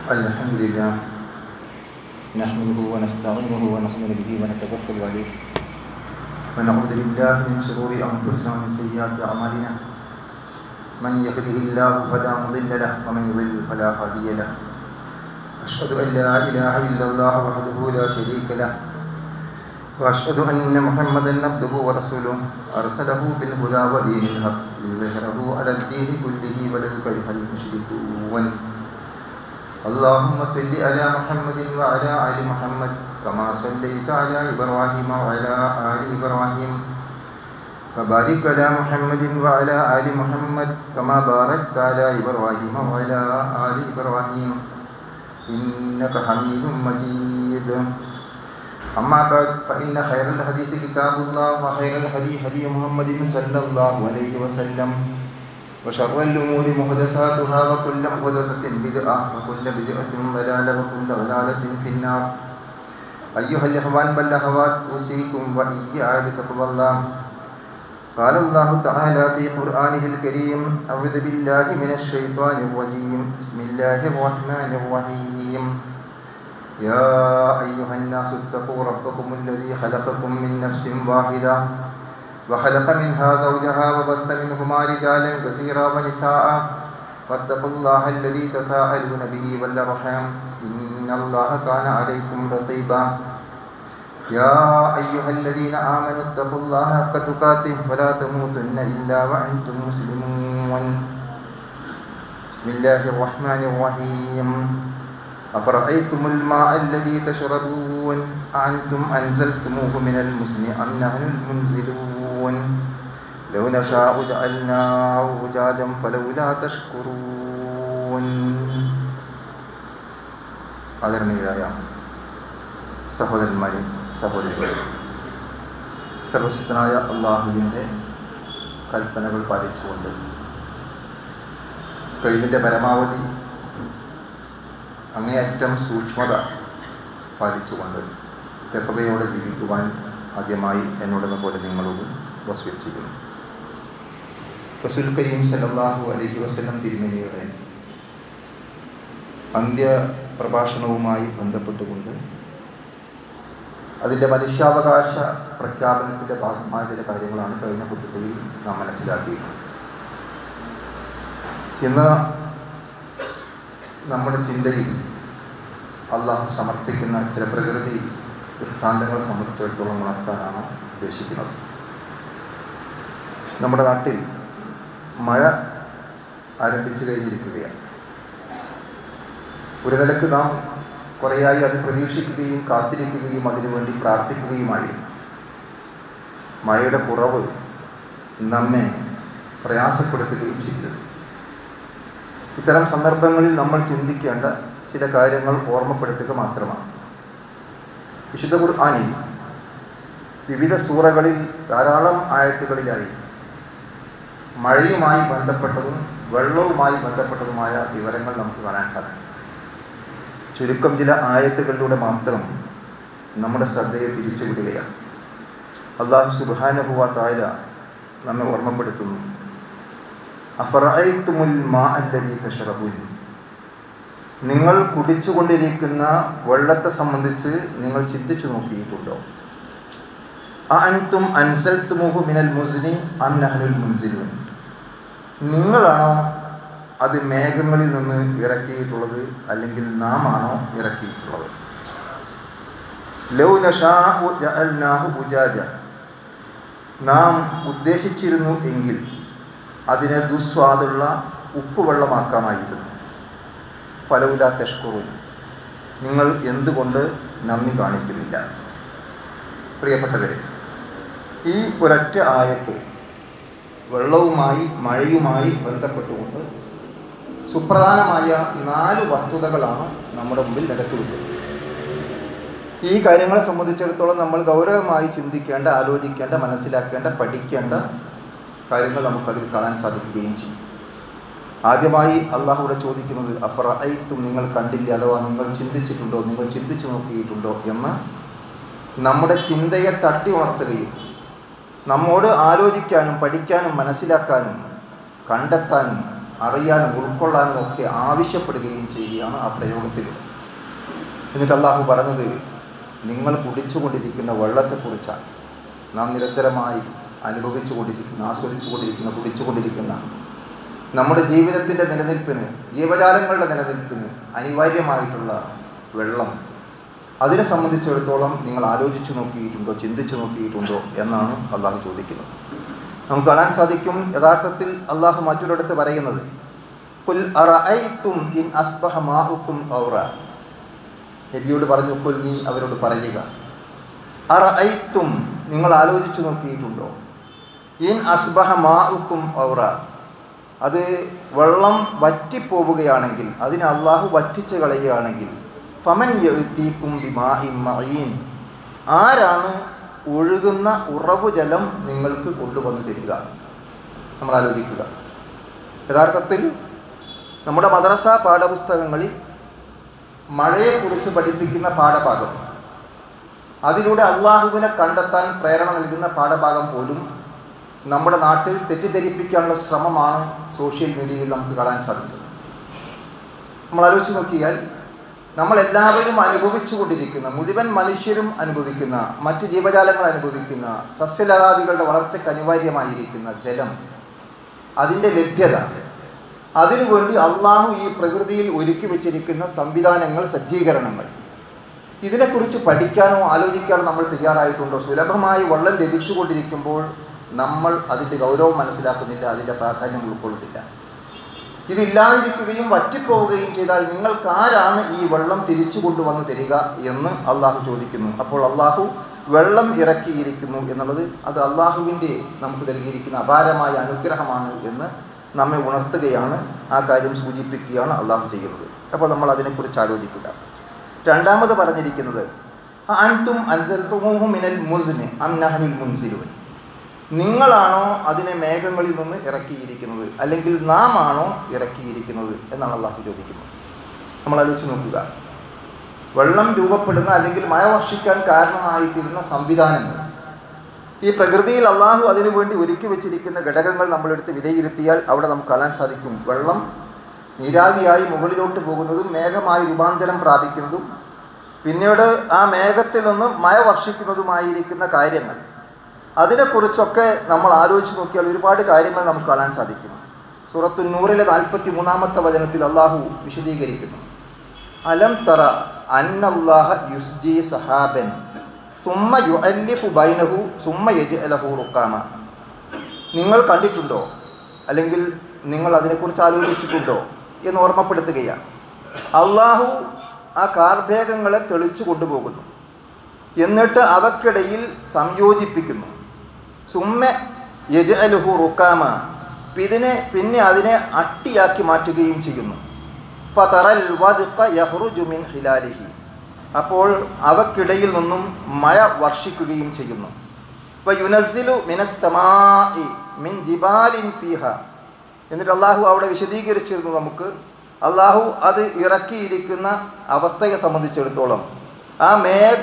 الحمد لله نحمده ونستعينه ونؤمن به ونتوكل عليه ونعوذ بالله من شرور انفسنا ومن سيئات اعمالنا من يهده الله فلا مضل له ومن يضلل فلا هادي له اشهد ان لا اله الا الله وحده لا شريك له واشهد ان محمدا عبده ورسوله ارسله بالهدى ودين الحق ليظهره على الدين كله ولو كره المشركون اللهم صل على محمد وعلى ال محمد كما صليت على ابراهيم وعلى ال ابراهيم وبارك على محمد وعلى ال محمد كما باركت على ابراهيم وعلى ال ابراهيم انك حميد مجيد أما بعد فإن خير الحديث كتاب الله وخير الهدي هدي محمد صلى الله عليه وسلم وشر الأمور محدثاتها وكل محدثة بدعة وكل بدعة ضلالة وكل ضلالة في النار أيها الإخوان والأخوات أوصيكم وإياي بتقوى الله قال الله تعالى في قرآنه الكريم أعوذ بالله من الشيطان الرجيم بسم الله الرحمن الرحيم يا أيها الناس اتقوا ربكم الذي خلقكم من نفس واحدة وخلق منها زوجها وبث منهما رجالا كثيرا ونساء واتقوا الله الذي تساءلون به والأرحام إن الله كان عليكم رقيبا يا أيها الذين آمنوا اتقوا الله حق تقاته ولا تموتن إلا وأنتم مسلمون بسم الله الرحمن الرحيم أفرأيتم الماء الذي تشربون أأنتم أنزلتموه من المزن أم نحن المنزلون لو نشاء جعلناه أجاجا فلولا تشكرون ആദരണീയരായ സഹോദരന്മാരെ സഹോദരികളെ സർവശക്തനായ അള്ളാഹുവിൻ്റെ കൽപ്പനകൾ പാലിച്ചുകൊണ്ട് കഴിവിൻ്റെ പരമാവധി അങ്ങേയറ്റം സൂക്ഷ്മത പാലിച്ചുകൊണ്ട് തെക്കവയോടെ ജീവിക്കുവാൻ ആദ്യമായി എന്നോടെന്ന പോലെ നിങ്ങളോടും വസ്വം ചെയ്യുന്നു റസുൽ കരീം സല്ലാഹു അലഹി വസ്ലം തിരുമേനിയുടെ അന്ത്യപ്രഭാഷണവുമായി ബന്ധപ്പെട്ടുകൊണ്ട് അതിൻ്റെ മനുഷ്യാവകാശ പ്രഖ്യാപനത്തിൻ്റെ ഭാഗമായ ചില കാര്യങ്ങളാണ് കഴിഞ്ഞ കുട്ടികളിൽ നാം മനസ്സിലാക്കിയത് ഇന്ന് നമ്മുടെ ചിന്തയിൽ അള്ളാഹു സമർപ്പിക്കുന്ന ചില പ്രകൃതി ദൃഷ്ടാന്തങ്ങളെ സംബന്ധിച്ചിടത്തോളം ഉണർത്താനാണ് ഉദ്ദേശിക്കുന്നത് നമ്മുടെ നാട്ടിൽ മഴ ആരംഭിച്ചു കഴിഞ്ഞിരിക്കുകയാണ് ഒരു നിലക്ക് നാം കുറേയായി അത് പ്രതീക്ഷിക്കുകയും കാത്തിരിക്കുകയും അതിനുവേണ്ടി പ്രാർത്ഥിക്കുകയുമായിരുന്നു മഴയുടെ കുറവ് നമ്മെ പ്രയാസപ്പെടുത്തുകയും ചെയ്തിരുന്നു ഇത്തരം സന്ദർഭങ്ങളിൽ നമ്മൾ ചിന്തിക്കേണ്ട ചില കാര്യങ്ങൾ ഓർമ്മപ്പെടുത്തുക മാത്രമാണ് വിശുദ്ധ ഖുർആാനിൽ വിവിധ സൂറകളിൽ ധാരാളം ആയത്തുകളിലായി മഴയുമായി ബന്ധപ്പെട്ടതും വെള്ളവുമായി ബന്ധപ്പെട്ടതുമായ വിവരങ്ങൾ നമുക്ക് കാണാൻ സാധിക്കും ചുരുക്കം ചില ആയത്തുകളിലൂടെ മാത്രം നമ്മുടെ ശ്രദ്ധയെ തിരിച്ചുവിടുകയാണ് അള്ളാഹു സുബാനുഹുവ തായ നമ്മെ ഓർമ്മപ്പെടുത്തുന്നു അഫറൈത്തുമുൽ മാ അല്ലതി തഷറബുൻ നിങ്ങൾ കുടിച്ചുകൊണ്ടിരിക്കുന്ന വെള്ളത്തെ സംബന്ധിച്ച് നിങ്ങൾ ചിന്തിച്ചു നോക്കിയിട്ടുണ്ടോ അൻതും അൻസൽത്തുമുഹു മിനൽ മുസ്നി അം നഹനുൽ മുൻസിലുൻ നിങ്ങളാണോ അത് മേഘങ്ങളിൽ നിന്ന് ഇറക്കിയിട്ടുള്ളത് അല്ലെങ്കിൽ നാം ആണോ ഇറക്കിയിട്ടുള്ളത് ലൗ നഷാഹു ഉജാജ നാം ഉദ്ദേശിച്ചിരുന്നു എങ്കിൽ അതിനെ ദുസ്വാദുള്ള ഉപ്പുവെള്ളമാക്കാമായിരുന്നു ഫലവുല തെഷ്കുറുൻ നിങ്ങൾ എന്തുകൊണ്ട് നന്ദി കാണിക്കുന്നില്ല പ്രിയപ്പെട്ടവരെ ഈ ഒരൊറ്റ ആയത്ത് വെള്ളവുമായി മഴയുമായി ബന്ധപ്പെട്ടുകൊണ്ട് സുപ്രധാനമായ നാല് വസ്തുതകളാണ് നമ്മുടെ മുമ്പിൽ നിരത്തിവിട്ടത് ഈ കാര്യങ്ങളെ സംബന്ധിച്ചിടത്തോളം നമ്മൾ ഗൗരവമായി ചിന്തിക്കേണ്ട ആലോചിക്കേണ്ട മനസ്സിലാക്കേണ്ട പഠിക്കേണ്ട കാര്യങ്ങൾ നമുക്കതിൽ കാണാൻ സാധിക്കുകയും ചെയ്യും ആദ്യമായി അള്ളാഹുവിടെ ചോദിക്കുന്നത് അഫറ ഐത്തും നിങ്ങൾ കണ്ടില്ല അഥവാ നിങ്ങൾ ചിന്തിച്ചിട്ടുണ്ടോ നിങ്ങൾ ചിന്തിച്ചു നോക്കിയിട്ടുണ്ടോ എന്ന് നമ്മുടെ ചിന്തയെ തട്ടി ഉണർത്തുകയും നമ്മോട് ആലോചിക്കാനും പഠിക്കാനും മനസ്സിലാക്കാനും കണ്ടെത്താനും അറിയാനും ഉൾക്കൊള്ളാനും ഒക്കെ ആവശ്യപ്പെടുകയും ചെയ്യുകയാണ് ആ പ്രയോഗത്തിലൂടെ എന്നിട്ട് അള്ളാഹു പറഞ്ഞത് നിങ്ങൾ കുടിച്ചുകൊണ്ടിരിക്കുന്ന വെള്ളത്തെക്കുറിച്ചാണ് നാം നിരന്തരമായി അനുഭവിച്ചു കൊണ്ടിരിക്കുന്ന ആസ്വദിച്ചു കൊണ്ടിരിക്കുന്ന കുടിച്ചുകൊണ്ടിരിക്കുന്ന നമ്മുടെ ജീവിതത്തിൻ്റെ നിലനിൽപ്പിന് ജീവജാലങ്ങളുടെ നിലനിൽപ്പിന് അനിവാര്യമായിട്ടുള്ള വെള്ളം അതിനെ സംബന്ധിച്ചിടത്തോളം നിങ്ങൾ ആലോചിച്ചു നോക്കിയിട്ടുണ്ടോ ചിന്തിച്ചു നോക്കിയിട്ടുണ്ടോ എന്നാണ് അള്ളാഹു ചോദിക്കുന്നത് നമുക്ക് കാണാൻ സാധിക്കും യഥാർത്ഥത്തിൽ അള്ളാഹു മറ്റൊരിടത്ത് പറയുന്നത് കുൽ അറഅയ്തും ഇൻ അസ്ബഹ മാഉക്കും ഔറ നബിയോട് പറഞ്ഞു കുൽ നീ അവരോട് പറയുക അറഅയ്തും നിങ്ങൾ ആലോചിച്ചു നോക്കിയിട്ടുണ്ടോ ഇൻ അസ്ബഹ മാഉക്കും ഔറ അത് വെള്ളം വറ്റിപ്പോവുകയാണെങ്കിൽ അതിനെ അള്ളാഹു വറ്റിച്ച് കളയുകയാണെങ്കിൽ ഫമൻ യഅ്തീക്കും ബിമാഇൻ മഈൻ ആരാണ് ഒഴുകുന്ന ഉറവു ജലം നിങ്ങൾക്ക് കൊണ്ടുവന്ന് തരിക നമ്മൾ ആലോചിക്കുക യഥാർത്ഥത്തിൽ നമ്മുടെ മദ്രസ പാഠപുസ്തകങ്ങളിൽ മഴയെക്കുറിച്ച് പഠിപ്പിക്കുന്ന പാഠഭാഗം അതിലൂടെ അള്ളാഹുവിനെ കണ്ടെത്താൻ പ്രേരണ നൽകുന്ന പാഠഭാഗം പോലും നമ്മുടെ നാട്ടിൽ തെറ്റിദ്ധരിപ്പിക്കാനുള്ള ശ്രമമാണ് സോഷ്യൽ മീഡിയയിൽ നമുക്ക് കാണാൻ സാധിച്ചത് നമ്മൾ ആലോചിച്ച് നോക്കിയാൽ നമ്മളെല്ലാവരും അനുഭവിച്ചു കൊണ്ടിരിക്കുന്ന മുഴുവൻ മനുഷ്യരും അനുഭവിക്കുന്ന മറ്റ് ജീവജാലങ്ങൾ അനുഭവിക്കുന്ന സസ്യലതാദികളുടെ വളർച്ചയ്ക്ക് അനിവാര്യമായിരിക്കുന്ന ജലം അതിൻ്റെ ലഭ്യത അതിനുവേണ്ടി അള്ളാഹു ഈ പ്രകൃതിയിൽ ഒരുക്കി വെച്ചിരിക്കുന്ന സംവിധാനങ്ങൾ സജ്ജീകരണങ്ങൾ ഇതിനെക്കുറിച്ച് പഠിക്കാനോ ആലോചിക്കാനോ നമ്മൾ തയ്യാറായിട്ടുണ്ടോ സുലഭമായി വെള്ളം ലഭിച്ചുകൊണ്ടിരിക്കുമ്പോൾ നമ്മൾ അതിൻ്റെ ഗൗരവം മനസ്സിലാക്കുന്നില്ല അതിൻ്റെ പ്രാധാന്യം ഉൾക്കൊള്ളുന്നില്ല ഇതില്ലാതിരിക്കുകയും വറ്റിപ്പോവുകയും ചെയ്താൽ നിങ്ങൾക്ക് ആരാണ് ഈ വെള്ളം തിരിച്ചു കൊണ്ടുവന്ന് തരിക എന്ന് അള്ളാഹു ചോദിക്കുന്നു അപ്പോൾ അള്ളാഹു വെള്ളം ഇറക്കിയിരിക്കുന്നു എന്നുള്ളത് അത് അള്ളാഹുവിൻ്റെ നമുക്ക് നൽകിയിരിക്കുന്ന അപാരമായ അനുഗ്രഹമാണ് എന്ന് നമ്മെ ഉണർത്തുകയാണ് ആ കാര്യം സൂചിപ്പിക്കുകയാണ് അള്ളാഹു ചെയ്യുന്നത് അപ്പോൾ നമ്മൾ അതിനെക്കുറിച്ച് ആലോചിക്കുക രണ്ടാമത് പറഞ്ഞിരിക്കുന്നത് അൻതും അൻസൽത്തുമൂഹു മിനൽ മുസ്ന് അം നഹനുൽ മുൻസിലുവൻ നിങ്ങളാണോ അതിനെ മേഘങ്ങളിൽ നിന്ന് ഇറക്കിയിരിക്കുന്നത് അല്ലെങ്കിൽ നാം ആണോ ഇറക്കിയിരിക്കുന്നത് എന്നാണ് അള്ളാഹു ചോദിക്കുന്നത് നമ്മൾ ആലോചിച്ച് നോക്കുക വെള്ളം രൂപപ്പെടുന്ന അല്ലെങ്കിൽ മഴ വർഷിക്കാൻ കാരണമായിത്തീരുന്ന സംവിധാനങ്ങൾ ഈ പ്രകൃതിയിൽ അള്ളാഹു അതിനു വേണ്ടി ഒരുക്കി വെച്ചിരിക്കുന്ന ഘടകങ്ങൾ നമ്മളെടുത്ത് വിലയിരുത്തിയാൽ അവിടെ നമുക്ക് കാണാൻ സാധിക്കും വെള്ളം നീരാവിയായി മുകളിലോട്ട് പോകുന്നതും മേഘമായി രൂപാന്തരം പ്രാപിക്കുന്നതും പിന്നീട് ആ മേഘത്തിൽ നിന്ന് മഴ വർഷിക്കുന്നതുമായിരിക്കുന്ന കാര്യങ്ങൾ അതിനെക്കുറിച്ചൊക്കെ നമ്മൾ ആലോചിച്ച് നോക്കിയാൽ ഒരുപാട് കാര്യങ്ങൾ നമുക്ക് കാണാൻ സാധിക്കും സൂറത്തു നൂറിലെ നാൽപ്പത്തി മൂന്നാമത്തെ വചനത്തിൽ അള്ളാഹു വിശദീകരിക്കുന്നു അലം തറ അന്നല്ലാഹ യുസ്ജി സഹാബൻ സുമ്മ യുഅല്ലിഫു ബൈനഹു സുമ്മ യജ്അലഹു റുക്കാമ നിങ്ങൾ കണ്ടിട്ടുണ്ടോ അല്ലെങ്കിൽ നിങ്ങൾ അതിനെക്കുറിച്ച് ആലോചിച്ചിട്ടുണ്ടോ എന്ന് ഓർമ്മപ്പെടുത്തുകയാണ് അള്ളാഹു ആ കാർഭേഗങ്ങളെ തെളിച്ചു കൊണ്ടുപോകുന്നു എന്നിട്ട് അവക്കിടയിൽ സംയോജിപ്പിക്കുന്നു സുമ്മ യജ്അലുഹു റുക്കാമ ഇതിനെ പിന്നെ അതിനെ അട്ടിയാക്കി മാറ്റുകയും ചെയ്യുന്നു ഫതറൽ വദ്ഖ യഹ്റുജു മിൻ ഹിലാലിഹി അപ്പോൾ അവക്കിടയിൽ നിന്നും മഴ വർഷിക്കുകയും ചെയ്യുന്നു വയുനസ്സിലു മിനസ്സമായി മിൻ ജിബാലിൻ ഫീഹ എന്നിട്ട് അള്ളാഹു അവിടെ വിശദീകരിച്ചിരുന്നു നമുക്ക് അള്ളാഹു അത് ഇറക്കിയിരിക്കുന്ന അവസ്ഥയെ സംബന്ധിച്ചിടത്തോളം ആ മേഘ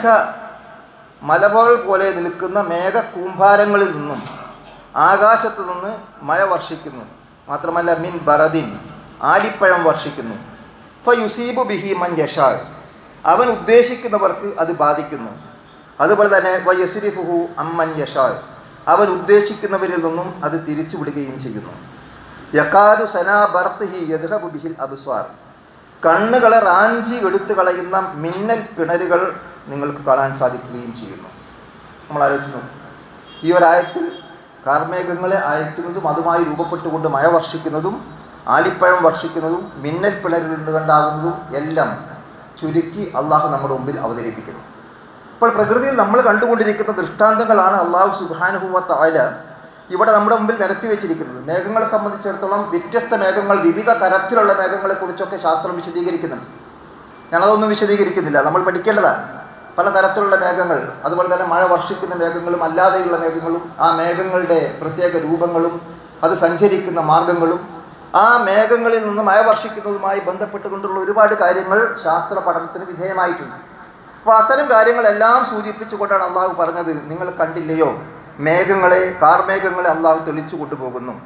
മലകൾ പോലെ നിൽക്കുന്ന മേഘ കൂമ്പാരങ്ങളിൽ നിന്നും ആകാശത്തു നിന്ന് മഴ വർഷിക്കുന്നു മാത്രമല്ല മിൻ ബറദിൻ ആലിപ്പഴം വർഷിക്കുന്നു ഫയുസീബു ബിഹി മൻ യഷാ അവൻ ഉദ്ദേശിക്കുന്നവർക്ക് അത് ബാധിക്കുന്നു അതുപോലെ തന്നെ വയസിരിഫുഹു അമ്മൻ യഷാ അവൻ ഉദ്ദേശിക്കുന്നവരിൽ നിന്നും അത് തിരിച്ചു വിടുകയും ചെയ്യുന്നു യക്കാദു സനാ ബർത്തിഹി യദ്ഹബു ബിഹിൽ അബ്സ്വാർ കണ്ണുകളെ റാഞ്ചി എടുത്തു കളയുന്ന മിന്നൽ പിണരുകൾ നിങ്ങൾക്ക് കാണാൻ സാധിക്കുകയും ചെയ്യുന്നു നമ്മൾ ആലോചിച്ച് നോക്കും ഈ ഒരായത്തിൽ കാർമേഘങ്ങളെ അയക്കുന്നതും അതുമായി രൂപപ്പെട്ടുകൊണ്ട് മഴ വർഷിക്കുന്നതും ആലിപ്പഴം വർഷിക്കുന്നതും മിന്നൽ പിണരുകൾ കണ്ടാകുന്നതും എല്ലാം ചുരുക്കി അള്ളാഹു നമ്മുടെ മുമ്പിൽ അവതരിപ്പിക്കുന്നു അപ്പോൾ പ്രകൃതിയിൽ നമ്മൾ കണ്ടുകൊണ്ടിരിക്കുന്ന ദൃഷ്ടാന്തങ്ങളാണ് അള്ളാഹു സുബാനുഭവത്ത ആയ ഇവിടെ നമ്മുടെ മുമ്പിൽ നിരത്തി വെച്ചിരിക്കുന്നത് മേഘങ്ങളെ സംബന്ധിച്ചിടത്തോളം വ്യത്യസ്ത മേഘങ്ങൾ വിവിധ തരത്തിലുള്ള മേഘങ്ങളെക്കുറിച്ചൊക്കെ ശാസ്ത്രം വിശദീകരിക്കുന്നുണ്ട് ഞാനതൊന്നും വിശദീകരിക്കുന്നില്ല നമ്മൾ പഠിക്കേണ്ടതാണ് പല തരത്തിലുള്ള മേഘങ്ങൾ അതുപോലെ തന്നെ മഴ വർഷിക്കുന്ന മേഘങ്ങളും അല്ലാതെയുള്ള മേഘങ്ങളും ആ മേഘങ്ങളുടെ പ്രത്യേക രൂപങ്ങളും അത് സഞ്ചരിക്കുന്ന മാർഗങ്ങളും ആ മേഘങ്ങളിൽ നിന്ന് മഴ വർഷിക്കുന്നതുമായി ബന്ധപ്പെട്ടുകൊണ്ടുള്ള ഒരുപാട് കാര്യങ്ങൾ ശാസ്ത്ര പഠനത്തിന് വിധേയമായിട്ടുണ്ട് അപ്പോൾ അത്തരം കാര്യങ്ങളെല്ലാം സൂചിപ്പിച്ചുകൊണ്ടാണ് അള്ളാഹു പറഞ്ഞത് നിങ്ങൾ കണ്ടില്ലയോ മേഘങ്ങളെ കാർമേഘങ്ങളെ അള്ളാഹു തെളിച്ചു കൊണ്ടുപോകുന്നു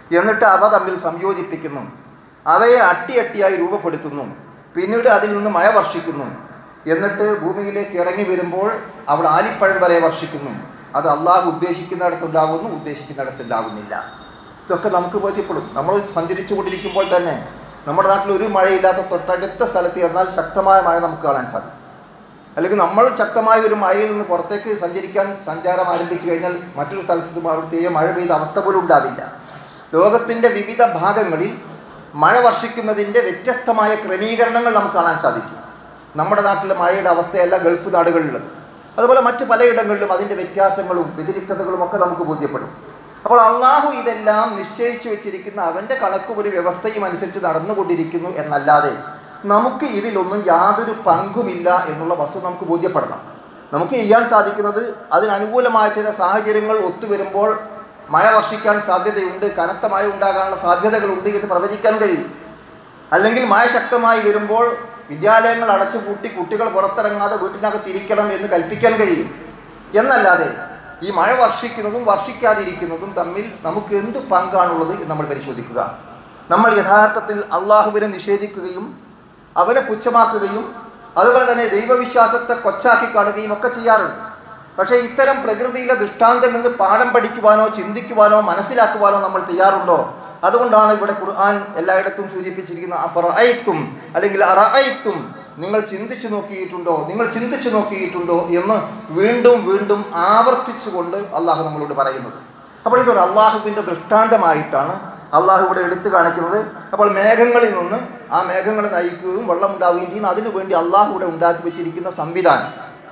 എന്നിട്ട് അവ തമ്മിൽ സംയോജിപ്പിക്കുന്നു അവയെ അട്ടിയട്ടിയായി രൂപപ്പെടുത്തുന്നു പിന്നീട് അതിൽ നിന്ന് മഴ വർഷിക്കുന്നു എന്നിട്ട് ഭൂമിയിലേക്ക് ഇറങ്ങി വരുമ്പോൾ അവിടെ ആലിപ്പഴം വരെ വർഷിക്കുന്നു അത് അള്ളാഹു ഉദ്ദേശിക്കുന്നിടത്തുണ്ടാകുന്നു ഉദ്ദേശിക്കുന്നിടത്തുണ്ടാകുന്നില്ല ഇതൊക്കെ നമുക്ക് ബോധ്യപ്പെടും നമ്മൾ സഞ്ചരിച്ചു കൊണ്ടിരിക്കുമ്പോൾ തന്നെ നമ്മുടെ നാട്ടിൽ ഒരു മഴയില്ലാത്ത തൊട്ടടുത്ത സ്ഥലത്ത് ചെന്നാൽ ശക്തമായ മഴ നമുക്ക് കാണാൻ സാധിക്കും അല്ലെങ്കിൽ നമ്മൾ ശക്തമായ ഒരു മഴയിൽ നിന്ന് പുറത്തേക്ക് സഞ്ചരിക്കാൻ സഞ്ചാരം ആരംഭിച്ചു കഴിഞ്ഞാൽ മറ്റൊരു സ്ഥലത്ത് അവിടുത്തെ മഴ പെയ്ത അവസ്ഥ പോലും ഉണ്ടാവില്ല ലോകത്തിൻ്റെ വിവിധ ഭാഗങ്ങളിൽ മഴ വർഷിക്കുന്നതിൻ്റെ വ്യത്യസ്തമായ ക്രമീകരണങ്ങൾ നമുക്ക് കാണാൻ സാധിക്കും നമ്മുടെ നാട്ടിലെ മഴയുടെ അവസ്ഥയല്ല ഗൾഫ് നാടുകളിലുള്ളത് അതുപോലെ മറ്റ് പലയിടങ്ങളിലും അതിൻ്റെ വ്യത്യാസങ്ങളും വ്യതിരിക്തതകളും ഒക്കെ നമുക്ക് ബോധ്യപ്പെടും അപ്പോൾ അള്ളാഹു ഇതെല്ലാം നിശ്ചയിച്ചു വെച്ചിരിക്കുന്ന അവൻ്റെ കണക്കും ഒരു വ്യവസ്ഥയും അനുസരിച്ച് നടന്നുകൊണ്ടിരിക്കുന്നു എന്നല്ലാതെ നമുക്ക് ഇതിലൊന്നും യാതൊരു പങ്കുമില്ല എന്നുള്ള വസ്തു നമുക്ക് ബോധ്യപ്പെടണം നമുക്ക് ചെയ്യാൻ സാധിക്കുന്നത് അതിനനുകൂലമായ ചില സാഹചര്യങ്ങൾ ഒത്തുവരുമ്പോൾ മഴ വർഷിക്കാൻ സാധ്യതയുണ്ട് കനത്ത മഴ ഉണ്ടാകാനുള്ള സാധ്യതകളുണ്ട് എന്ന് പ്രവചിക്കാൻ കഴിയും അല്ലെങ്കിൽ മഴ ശക്തമായി വരുമ്പോൾ വിദ്യാലയങ്ങൾ അടച്ചുപൂട്ടി കുട്ടികൾ പുറത്തിറങ്ങാതെ വീട്ടിനകത്ത് ഇരിക്കണം എന്ന് കൽപ്പിക്കാൻ കഴിയും എന്നല്ലാതെ ഈ മഴ വർഷിക്കുന്നതും വർഷിക്കാതിരിക്കുന്നതും തമ്മിൽ നമുക്ക് എന്ത് പങ്കാണുള്ളത് എന്ന് നമ്മൾ പരിശോധിക്കുക നമ്മൾ യഥാർത്ഥത്തിൽ അള്ളാഹുവിനെ നിഷേധിക്കുകയും അവനെ പുച്ഛമാക്കുകയും അതുപോലെ തന്നെ ദൈവവിശ്വാസത്തെ കൊച്ചാക്കി കാണുകയും ഒക്കെ ചെയ്യാറുണ്ട് പക്ഷേ ഇത്തരം പ്രകൃതിയിലെ ദൃഷ്ടാന്തം നിന്ന് പാഠം പഠിക്കുവാനോ ചിന്തിക്കുവാനോ മനസ്സിലാക്കുവാനോ നമ്മൾ തയ്യാറുണ്ടോ അതുകൊണ്ടാണ് ഇവിടെ ഖുർആൻ എല്ലായിടത്തും സൂചിപ്പിച്ചിരിക്കുന്ന അഫറഅയ്ത്തും അല്ലെങ്കിൽ അറഅയ്ത്തും നിങ്ങൾ ചിന്തിച്ചു നോക്കിയിട്ടുണ്ടോ നിങ്ങൾ ചിന്തിച്ചു നോക്കിയിട്ടുണ്ടോ എന്ന് വീണ്ടും വീണ്ടും ആവർത്തിച്ചുകൊണ്ട് അള്ളാഹു നമ്മളോട് പറയുന്നത് അപ്പോൾ ഇതൊരു അള്ളാഹുവിൻ്റെ ദൃഷ്ടാന്തമായിട്ടാണ് അള്ളാഹു ഇവിടെ എടുത്തു കാണിക്കുന്നത് അപ്പോൾ മേഘങ്ങളിൽ നിന്ന് ആ മേഘങ്ങൾ നയിക്കുകയും വെള്ളം ഉണ്ടാവുകയും ചെയ്യുന്ന അതിനു വേണ്ടി അള്ളാഹു ഇവിടെ ഉണ്ടാക്കി വെച്ചിരിക്കുന്ന സംവിധാനം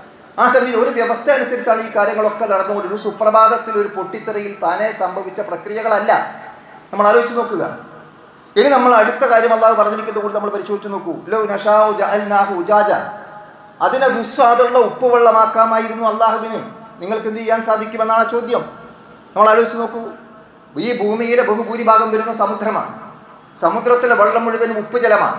ആ സംവിധാനം ഒരു വ്യവസ്ഥ അനുസരിച്ചാണ് ഈ കാര്യങ്ങളൊക്കെ നടന്നുകൊണ്ട് ഒരു സുപ്രഭാതത്തിൽ ഒരു പൊട്ടിത്തെറിയിൽ താനേ സംഭവിച്ച പ്രക്രിയകളല്ല നമ്മൾ ആലോചിച്ച് നോക്കുക ഇനി നമ്മൾ അടുത്ത കാര്യം അള്ളാഹു പറഞ്ഞിരിക്കുന്നത് കൂടി നമ്മൾ പരിശോധിച്ച് നോക്കൂ ലോ നഷാഉ ജഅൽനാഹു ഉജാജ അതിനെ ദുസ്വാദുള്ള ഉപ്പുവെള്ളമാക്കാമായിരുന്നു അള്ളാഹുവിന് നിങ്ങൾക്ക് എന്ത് ചെയ്യാൻ സാധിക്കുമെന്നാണ് ചോദ്യം നമ്മൾ ആലോചിച്ച് നോക്കൂ ഈ ഭൂമിയിലെ ബഹുഭൂരിഭാഗം വരുന്ന സമുദ്രമാണ് സമുദ്രത്തിലെ വെള്ളം മുഴുവൻ ഉപ്പ് ജലമാണ്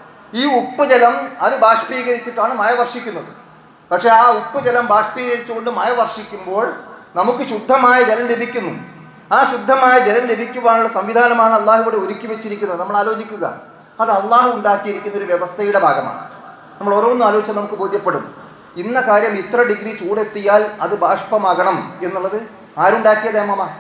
ഈ ഉപ്പ് ജലം അത് ബാഷ്പീകരിച്ചിട്ടാണ് മഴ വർഷിക്കുന്നത് പക്ഷേ ആ ഉപ്പ് ജലം ബാഷ്പീകരിച്ചുകൊണ്ട് മഴ വർഷിക്കുമ്പോൾ നമുക്ക് ശുദ്ധമായ ജലം ലഭിക്കുന്നു ആ ശുദ്ധമായ ജലം ലഭിക്കുവാനുള്ള സംവിധാനമാണ് അള്ളാഹു ഇവിടെ ഒരുക്കി വെച്ചിരിക്കുന്നത് നമ്മൾ ആലോചിക്കുക അത് അള്ളാഹു ഉണ്ടാക്കിയിരിക്കുന്ന ഒരു വ്യവസ്ഥയുടെ ഭാഗമാണ് നമ്മൾ ഓരോന്നും ആലോചിച്ചാൽ നമുക്ക് ബോധ്യപ്പെടും ഇന്ന കാര്യം ഇത്ര ഡിഗ്രി ചൂടെത്തിയാൽ അത് ബാഷ്പമാകണം എന്നുള്ളത് ആരുണ്ടാക്കിയ നിയമമാണ്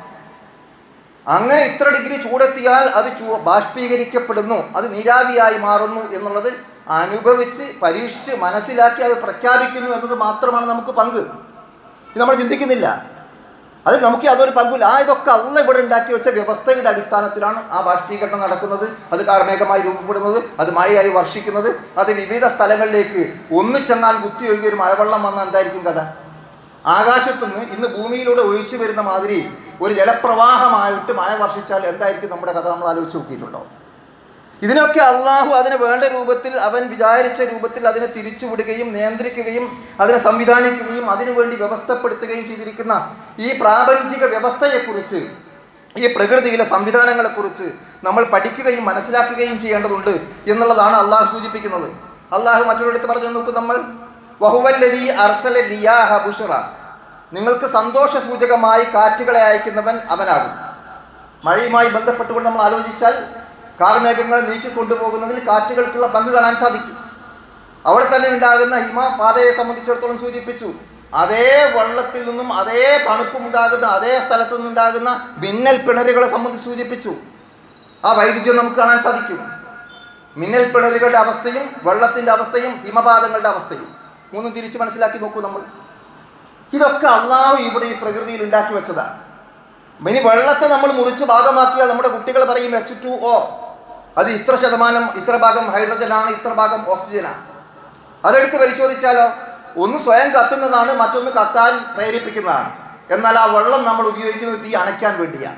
അങ്ങനെ ഇത്ര ഡിഗ്രി ചൂടെത്തിയാൽ അത് ചൂ ബാഷ്പീകരിക്കപ്പെടുന്നു അത് നീരാവിയായി മാറുന്നു എന്നുള്ളത് അനുഭവിച്ച് പരീക്ഷിച്ച് മനസ്സിലാക്കി അത് പ്രഖ്യാപിക്കുന്നു എന്നത് മാത്രമാണ് നമുക്ക് പങ്ക് ഇത് നമ്മൾ ചിന്തിക്കുന്നില്ല അത് നമുക്ക് അതൊരു പങ്കുമില്ല ആ ഇതൊക്കെ അല്ല ഇവിടെ ഉണ്ടാക്കി വെച്ച വ്യവസ്ഥയുടെ അടിസ്ഥാനത്തിലാണ് ആ ബാഷ്പീകരണം നടക്കുന്നത് അത് കാർമേഘമായി രൂപപ്പെടുന്നത് അത് മഴയായി വർഷിക്കുന്നത് അത് വിവിധ സ്ഥലങ്ങളിലേക്ക് ഒന്ന് ചെന്നാൽ കുത്തി ഒഴുകിയ ഒരു മഴവെള്ളം വന്നാൽ എന്തായിരിക്കും കഥ ആകാശത്തുനിന്ന് ഇന്ന് ഭൂമിയിലൂടെ ഒഴിച്ചു വരുന്ന മാതിരി ഒരു ജലപ്രവാഹമായിട്ട് മഴ വർഷിച്ചാൽ എന്തായിരിക്കും നമ്മുടെ കഥ നമ്മൾ ആലോചിച്ച് നോക്കിയിട്ടുണ്ടോ ഇതിനൊക്കെ അള്ളാഹു അതിന് വേണ്ട രൂപത്തിൽ അവൻ വിചാരിച്ച രൂപത്തിൽ അതിനെ തിരിച്ചുവിടുകയും നിയന്ത്രിക്കുകയും അതിനെ സംവിധാനിക്കുകയും അതിനുവേണ്ടി വ്യവസ്ഥപ്പെടുത്തുകയും ചെയ്തിരിക്കുന്ന ഈ പ്രാപഞ്ചിക വ്യവസ്ഥയെക്കുറിച്ച് ഈ പ്രകൃതിയിലെ സംവിധാനങ്ങളെക്കുറിച്ച് നമ്മൾ പഠിക്കുകയും മനസ്സിലാക്കുകയും ചെയ്യേണ്ടതുണ്ട് എന്നുള്ളതാണ് അള്ളാഹു സൂചിപ്പിക്കുന്നത് അള്ളാഹു മറ്റൊരിടത്ത് പറഞ്ഞു നോക്കും നമ്മൾ വഹുവല്ലതി അർസല റിയാഹ ബുഷറ നിങ്ങൾക്ക് സന്തോഷ സൂചകമായി കാറ്റുകളെ അയക്കുന്നവൻ അവനാകും മഴയുമായി ബന്ധപ്പെട്ടുകൊണ്ട് നമ്മൾ ആലോചിച്ചാൽ കാർമേഘങ്ങളെ നീക്കിക്കൊണ്ടുപോകുന്നതിൽ കാറ്റുകൾക്കുള്ള പങ്ക് കാണാൻ സാധിക്കും അവിടെ തന്നെ ഉണ്ടാകുന്ന ഹിമപാതയെ സംബന്ധിച്ചിടത്തോളം സൂചിപ്പിച്ചു അതേ വെള്ളത്തിൽ നിന്നും അതേ തണുപ്പുമുണ്ടാകുന്ന അതേ സ്ഥലത്തു നിന്നുണ്ടാകുന്ന മിന്നൽ പിണരുകളെ സംബന്ധിച്ച് സൂചിപ്പിച്ചു ആ വൈരുദ്ധ്യം നമുക്ക് കാണാൻ സാധിക്കും മിന്നൽ പിണരുകളുടെ അവസ്ഥയും വെള്ളത്തിൻ്റെ അവസ്ഥയും ഹിമപാതങ്ങളുടെ അവസ്ഥയും മൂന്നും തിരിച്ച് മനസ്സിലാക്കി നോക്കൂ നമ്മൾ ഇതൊക്കെ അള്ളാഹു ഇവിടെ ഈ പ്രകൃതിയിൽ ഉണ്ടാക്കി വെച്ചതാണ് ഇനി വെള്ളത്തെ നമ്മൾ മുറിച്ച് ഭാഗമാക്കിയാൽ നമ്മുടെ കുട്ടികൾ പറയും എച്ച് ടു ഒ അത് ഇത്ര ശതമാനം ഇത്ര ഭാഗം ഹൈഡ്രജനാണ് ഇത്ര ഭാഗം ഓക്സിജനാണ് അതെടുത്ത് പരിശോധിച്ചാലോ ഒന്ന് സ്വയം കത്തുന്നതാണ് മറ്റൊന്ന് കത്താൻ പ്രേരിപ്പിക്കുന്നതാണ് എന്നാൽ ആ വെള്ളം നമ്മൾ ഉപയോഗിക്കുന്നത് തീ അണയ്ക്കാൻ വേണ്ടിയാണ്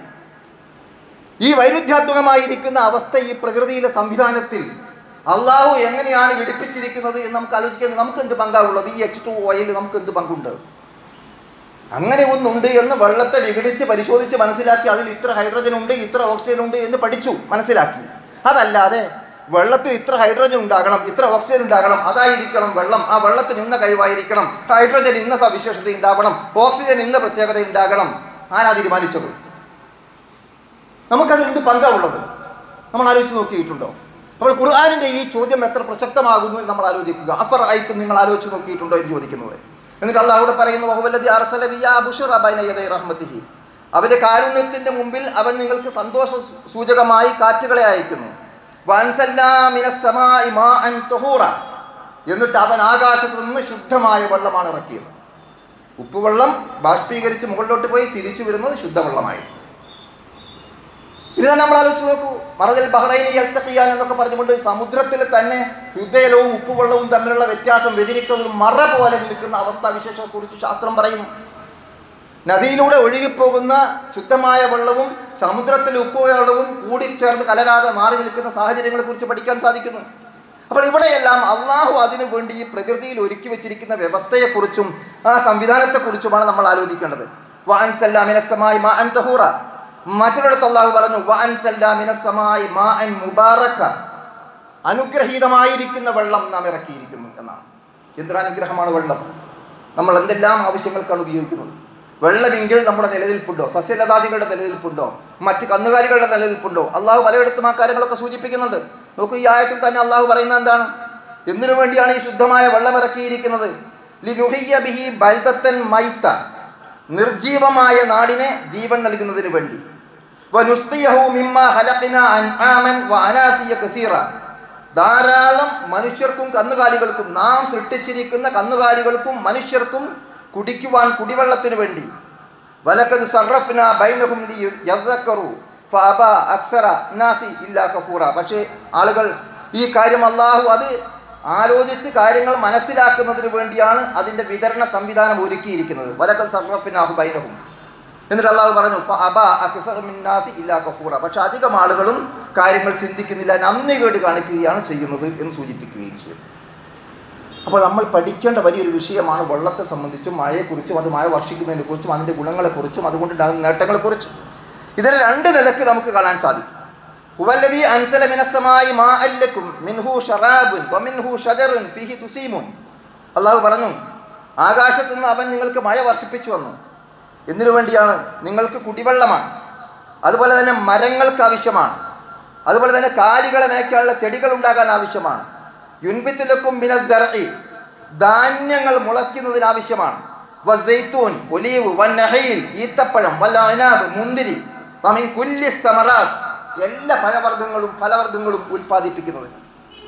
ഈ വൈരുദ്ധ്യാത്മകമായിരിക്കുന്ന അവസ്ഥ ഈ പ്രകൃതിയിലെ സംവിധാനത്തിൽ അള്ളാഹു എങ്ങനെയാണ് ഘടിപ്പിച്ചിരിക്കുന്നത് എന്ന് നമുക്ക് ആലോചിക്കുന്നത് നമുക്ക് എന്ത് പങ്കാവുള്ളത് ഈ എച്ച് ടു ഓയിൽ നമുക്ക് എന്ത് പങ്കുണ്ട് അങ്ങനെ ഒന്നുണ്ട് എന്ന് വെള്ളത്തെ വിഘടിച്ച് പരിശോധിച്ച് മനസ്സിലാക്കി അതിൽ ഇത്ര ഹൈഡ്രജൻ ഉണ്ട് ഇത്ര ഓക്സിജൻ ഉണ്ട് എന്ന് പഠിച്ചു മനസ്സിലാക്കി അതല്ലാതെ വെള്ളത്തിൽ ഇത്ര ഹൈഡ്രജൻ ഉണ്ടാകണം ഇത്ര ഓക്സിജൻ ഉണ്ടാകണം അതായിരിക്കണം വെള്ളം ആ വെള്ളത്തിന് ഇന്ന കഴിവായിരിക്കണം ഹൈഡ്രജൻ ഇന്ന സവിശേഷത ഉണ്ടാവണം ഓക്സിജൻ ഇന്ന പ്രത്യേകത ഉണ്ടാകണം ആരാ തീരുമാനിച്ചത് നമുക്കതിൽ എന്ത് പങ്കാണുള്ളത് നമ്മൾ ആലോചിച്ച് നോക്കിയിട്ടുണ്ടോ അപ്പോൾ ഖുർആാനിൻ്റെ ഈ ചോദ്യം എത്ര പ്രസക്തമാകുന്നു എന്ന് നമ്മൾ ആലോചിക്കുക അഫർ ആയിട്ടും നിങ്ങൾ ആലോചിച്ച് നോക്കിയിട്ടുണ്ടോ എന്ന് ചോദിക്കുന്നത് എന്നിട്ട് അള്ളാഹുടെ പറയുന്നു വഹുവല്ലദി അർസല റിയാ ബുഷറ ബൈന യദൈ റഹ്മത്തിഹി അവന്റെ കാരുണ്യത്തിന്റെ മുമ്പിൽ അവൻ നിങ്ങൾക്ക് സന്തോഷ സൂചകമായി കാറ്റുകളെ അയക്കുന്നു വൻസല്ലാ മിനസ് സമാഇ മാഅൻ തുഹൂറ എന്നിട്ട് അവൻ ആകാശത്തു നിന്ന് ശുദ്ധമായ വെള്ളമാണ് ഇറക്കിയത് ഉപ്പുവെള്ളം ബാഷ്പീകരിച്ച് മുകളിലോട്ട് പോയി തിരിച്ചു വരുന്നത് ശുദ്ധവെള്ളമായി ഇത് തന്നെ നമ്മൾ ആലോചിച്ച് നോക്കൂ മറജൽ ബഹ്റൈനി എൽത്തക്കിയാൻ എന്നൊക്കെ പറഞ്ഞുകൊണ്ട് സമുദ്രത്തിൽ തന്നെ ശുദ്ധജലവും ഉപ്പുവെള്ളവും തമ്മിലുള്ള വ്യത്യാസം വ്യതിരിക്തവും മറ പോലെ നിൽക്കുന്ന അവസ്ഥാവിശേഷത്തെക്കുറിച്ച് ശാസ്ത്രം പറയും നദിയിലൂടെ ഒഴുകിപ്പോകുന്ന ശുദ്ധമായ വെള്ളവും സമുദ്രത്തിലെ ഉപ്പുവെള്ളവും കൂടിച്ചേർന്ന് കലരാതെ മാറി നിൽക്കുന്ന സാഹചര്യങ്ങളെക്കുറിച്ച് പഠിക്കാൻ സാധിക്കുന്നു അപ്പോൾ ഇവിടെയെല്ലാം അള്ളാഹു അതിനു വേണ്ടി ഈ പ്രകൃതിയിൽ ഒരുക്കി വെച്ചിരിക്കുന്ന വ്യവസ്ഥയെക്കുറിച്ചും ആ സംവിധാനത്തെക്കുറിച്ചുമാണ് നമ്മൾ ആലോചിക്കേണ്ടത് വാൻ സല്ലാമിനസമായി മാ അൻ തഹൂറ മറ്റൊരിടത്ത് അള്ളാഹു പറഞ്ഞു വാൻ സല്ലാമിനസമായി മാ അൻ മുബാറക്ക അനുഗ്രഹീതമായിരിക്കുന്ന വെള്ളം നാം ഇറക്കിയിരിക്കുന്നു എന്നാണ് എന്തൊരു അനുഗ്രഹമാണ് വെള്ളം നമ്മൾ എന്തെല്ലാം ആവശ്യങ്ങൾക്കാണ് ഉപയോഗിക്കുന്നത് വെള്ളമെങ്കിൽ നമ്മുടെ നിലനിൽപ്പുണ്ടോ സസ്യലതാദികളുടെ നിലനിൽപ്പുണ്ടോ മറ്റ് കന്നുകാലികളുടെ നിലനിൽപ്പുണ്ടോ അള്ളാഹു പലയിടത്തും ആ കാര്യങ്ങളൊക്കെ സൂചിപ്പിക്കുന്നുണ്ട് നോക്കൂ ഈ ആയത്തിൽ തന്നെ അള്ളാഹു പറയുന്നത് എന്താണ് എന്തിനു വേണ്ടിയാണ് ഈ ശുദ്ധമായ വെള്ളം ഇറക്കിയിരിക്കുന്നത് ലിനുഹിയ ബിഹി ബൽദത്തൻ മൈത്ത നിർജീവമായ നാടിനെ ജീവൻ നൽകുന്നതിന് വേണ്ടി വനുസ്തിയഹു മിമ്മ ഹലഖിന അൻആമൻ വഅനാസിയ കസീറ ധാരാളം മനുഷ്യർക്കും കന്നുകാലികൾക്കും നാം സൃഷ്ടിച്ചിരിക്കുന്ന കന്നുകാലികൾക്കും മനുഷ്യർക്കും കുടിക്കുവാൻ കുടിവെള്ളത്തിന് വേണ്ടി വലക്കത് സർറഫ്ന ബൈനഹും യദ്ദക്കറു ഫഅബ അക്സറ നാസി ഇല്ലാ കഫൂറ പക്ഷേ ആളുകൾ ഈ കാര്യം അള്ളാഹു അത് ആലോചിച്ച് കാര്യങ്ങൾ മനസ്സിലാക്കുന്നതിന് വേണ്ടിയാണ് അതിൻ്റെ വിതരണ സംവിധാനം ഒരുക്കിയിരിക്കുന്നത് വലക്കത് സർറഫിനാഹു ബൈനഹും എന്നിട്ട് അള്ളാഹു പറഞ്ഞു ഫഅബ അക്സറ മിന്നാസി ഇല്ലാ കഫൂറ പക്ഷെ അധികം ആളുകളും കാര്യങ്ങൾ ചിന്തിക്കുന്നില്ല നന്ദി കേട് കാണിക്കുകയാണ് ചെയ്യുന്നത് എന്ന് സൂചിപ്പിക്കുകയും ചെയ്യും അപ്പോൾ നമ്മൾ പഠിക്കേണ്ട വലിയൊരു വിഷയമാണ് വെള്ളത്തെ സംബന്ധിച്ചും മഴയെക്കുറിച്ചും അത് മഴ വർഷിക്കുന്നതിനെക്കുറിച്ചും അതിൻ്റെ ഗുണങ്ങളെക്കുറിച്ചും അതുകൊണ്ടുണ്ടാകുന്ന നേട്ടങ്ങളെക്കുറിച്ചും ഇതിനെ രണ്ട് നിലക്ക് നമുക്ക് കാണാൻ സാധിക്കും ഹുവല്ലദീ അൻസല മിനസ്സമായി മാ അല്ലക്കും മിൻഹു ഷറാബുൻ വമിൻഹു ഷജറുൻ ഫീഹി തുസീമുൻ അള്ളാഹു പറഞ്ഞു ആകാശത്തുനിന്ന് അവൻ നിങ്ങൾക്ക് മഴ വർഷിപ്പിച്ചു വന്നു എന്തിനു വേണ്ടിയാണ് നിങ്ങൾക്ക് കുടിവെള്ളമാണ് അതുപോലെ തന്നെ മരങ്ങൾക്ക് ആവശ്യമാണ് അതുപോലെ തന്നെ കാലികളെ മേയ്ക്കാനുള്ള ചെടികൾ ഉണ്ടാകാൻ ആവശ്യമാണ് യുൻബിത്തിലക്കും ബിനസ്സറഇ ധാന്യങ്ങൾ മുളയ്ക്കുന്നതിന് ആവശ്യമാണ് വസൈത്തൂൻ ഒലീവ് വന്നഹയിൽ ഈത്തപ്പഴം വല്ല അനാബ് മുന്തിരി വമിൻ കുല്ലി സമറാത്ത് എല്ലാ പഴവർഗ്ഗങ്ങളും ഫലവർഗ്ഗങ്ങളും ഉൽപ്പാദിപ്പിക്കുന്നതിന്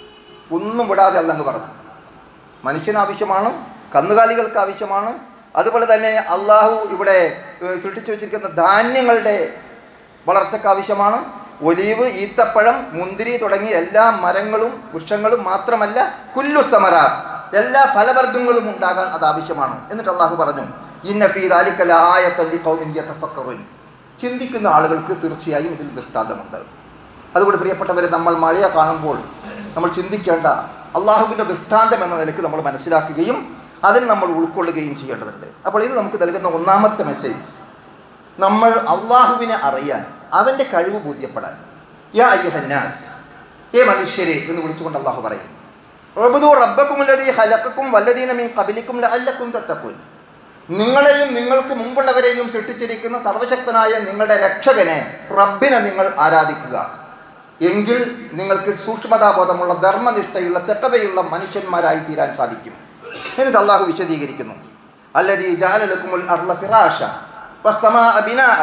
ഒന്നും വിടാതെ അല്ലങ്ങ് പറഞ്ഞു മനുഷ്യന് ആവശ്യമാണ് കന്നുകാലികൾക്ക് ആവശ്യമാണ് അതുപോലെ തന്നെ അള്ളാഹു ഇവിടെ ഏഹ്, സൃഷ്ടിച്ചു വെച്ചിരിക്കുന്ന ധാന്യങ്ങളുടെ വളർച്ചയ്ക്ക് ആവശ്യമാണ് ഒലീവ് ഈത്തപ്പഴം മുന്തിരി തുടങ്ങിയ എല്ലാ മരങ്ങളും വൃക്ഷങ്ങളും മാത്രമല്ല കുല്ലു സമര എല്ലാ ഫലവർഗ്ഗങ്ങളും ഉണ്ടാകാൻ അത് ആവശ്യമാണ് എന്നിട്ട് അള്ളാഹു പറഞ്ഞു ഇന്ന ഫീ ദാലിക്കല ആയത്തല്ലി കൗമിൻ യതഫക്കറുൻ ചിന്തിക്കുന്ന ആളുകൾക്ക് തീർച്ചയായും ഇതിൽ ദൃഷ്ടാന്തമുണ്ട് അതുകൊണ്ട് പ്രിയപ്പെട്ടവരെ നമ്മൾ മഴയെ കാണുമ്പോൾ നമ്മൾ ചിന്തിക്കേണ്ട അള്ളാഹുവിൻ്റെ ദൃഷ്ടാന്തം എന്ന നിലയ്ക്ക് നമ്മൾ മനസ്സിലാക്കുകയും അതിന് നമ്മൾ ഉൾക്കൊള്ളുകയും ചെയ്യേണ്ടതുണ്ട് അപ്പോൾ ഇത് നമുക്ക് നൽകുന്ന ഒന്നാമത്തെ മെസ്സേജ് നമ്മൾ അള്ളാഹുവിനെ അറിയാൻ അവൻ്റെ കഴിവ് ബോധ്യപ്പെടാൻ യാ അയ്യുഹന്നാസ് ഏ മനുഷ്യരെ എന്ന് വിളിച്ചുകൊണ്ട് അള്ളാഹു പറയും റബ്ബുദു റബ്ബക്കുമുല്ലതീ ഹലക്കും വല്ലതീന മീൻ കബിലിക്കും ലഅല്ലക്കും തത്തക്കൂൻ നിങ്ങളെയും നിങ്ങൾക്ക് മുമ്പുള്ളവരെയും സൃഷ്ടിച്ചിരിക്കുന്ന സർവശക്തനായ നിങ്ങളുടെ രക്ഷകനെ റബ്ബിനെ നിങ്ങൾ ആരാധിക്കുക എങ്കിൽ നിങ്ങൾക്ക് സൂക്ഷ്മതാബോധമുള്ള ധർമ്മനിഷ്ഠയുള്ള തെക്കവയുള്ള മനുഷ്യന്മാരായി തീരാൻ സാധിക്കും എന്നിട്ട് അള്ളാഹു വിശദീകരിക്കുന്നു അല്ലതീ ജാലലക്കുമുൽ അർള ഫിറാഷ والسماء بناء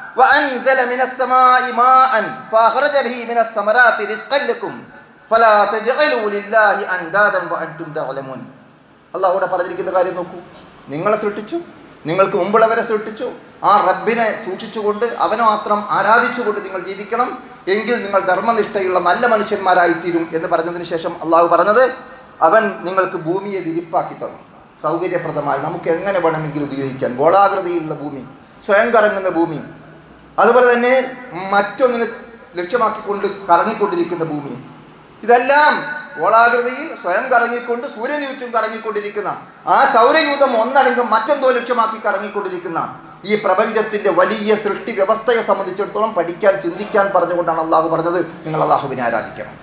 وأنزل من السماء ماء فأخرج به من الثمرات رزقا لكم فلا تجعلوا لله أندادا وأنتم تعلمون അള്ളാഹുടെ പറഞ്ഞിരിക്കുന്ന കാര്യം നോക്കൂ നിങ്ങളെ സൃഷ്ടിച്ചു നിങ്ങൾക്ക് മുമ്പുള്ളവരെ സൃഷ്ടിച്ചു ആ റബ്ബിനെ സൂക്ഷിച്ചുകൊണ്ട് അവനെ മാത്രം ആരാധിച്ചുകൊണ്ട് നിങ്ങൾ ജീവിക്കണം എങ്കിൽ നിങ്ങൾ ധർമ്മനിഷ്ഠയുള്ള നല്ല മനുഷ്യന്മാരായിത്തീരും എന്ന് പറഞ്ഞതിന് ശേഷം അള്ളാഹു പറഞ്ഞത് അവൻ നിങ്ങൾക്ക് ഭൂമിയെ വിരിപ്പാക്കി തന്നു സൗകര്യപ്രദമായി നമുക്ക് എങ്ങനെ വേണമെങ്കിലും ഉപയോഗിക്കാൻ ഗോളാകൃതിയിലുള്ള ഭൂമി സ്വയം കറങ്ങുന്ന ഭൂമി അതുപോലെ തന്നെ മറ്റൊന്നിനെ ലക്ഷ്യമാക്കിക്കൊണ്ട് കറങ്ങിക്കൊണ്ടിരിക്കുന്ന ഭൂമി ഇതെല്ലാം ഗോളാകൃതിയിൽ സ്വയം കറങ്ങിക്കൊണ്ട് സൂര്യന് ചുറ്റും കറങ്ങിക്കൊണ്ടിരിക്കുന്ന ആ സൗരയൂഥം ഒന്നടങ്കം മറ്റെന്തോ ലക്ഷ്യമാക്കി കറങ്ങിക്കൊണ്ടിരിക്കുന്ന ഈ പ്രപഞ്ചത്തിന്റെ വലിയ സൃഷ്ടി വ്യവസ്ഥയെ സംബന്ധിച്ചിടത്തോളം പഠിക്കാൻ ചിന്തിക്കാൻ പറഞ്ഞുകൊണ്ടാണ് അള്ളാഹു പറഞ്ഞത് നിങ്ങൾ അള്ളാഹുവിനെ ആരാധിക്കണം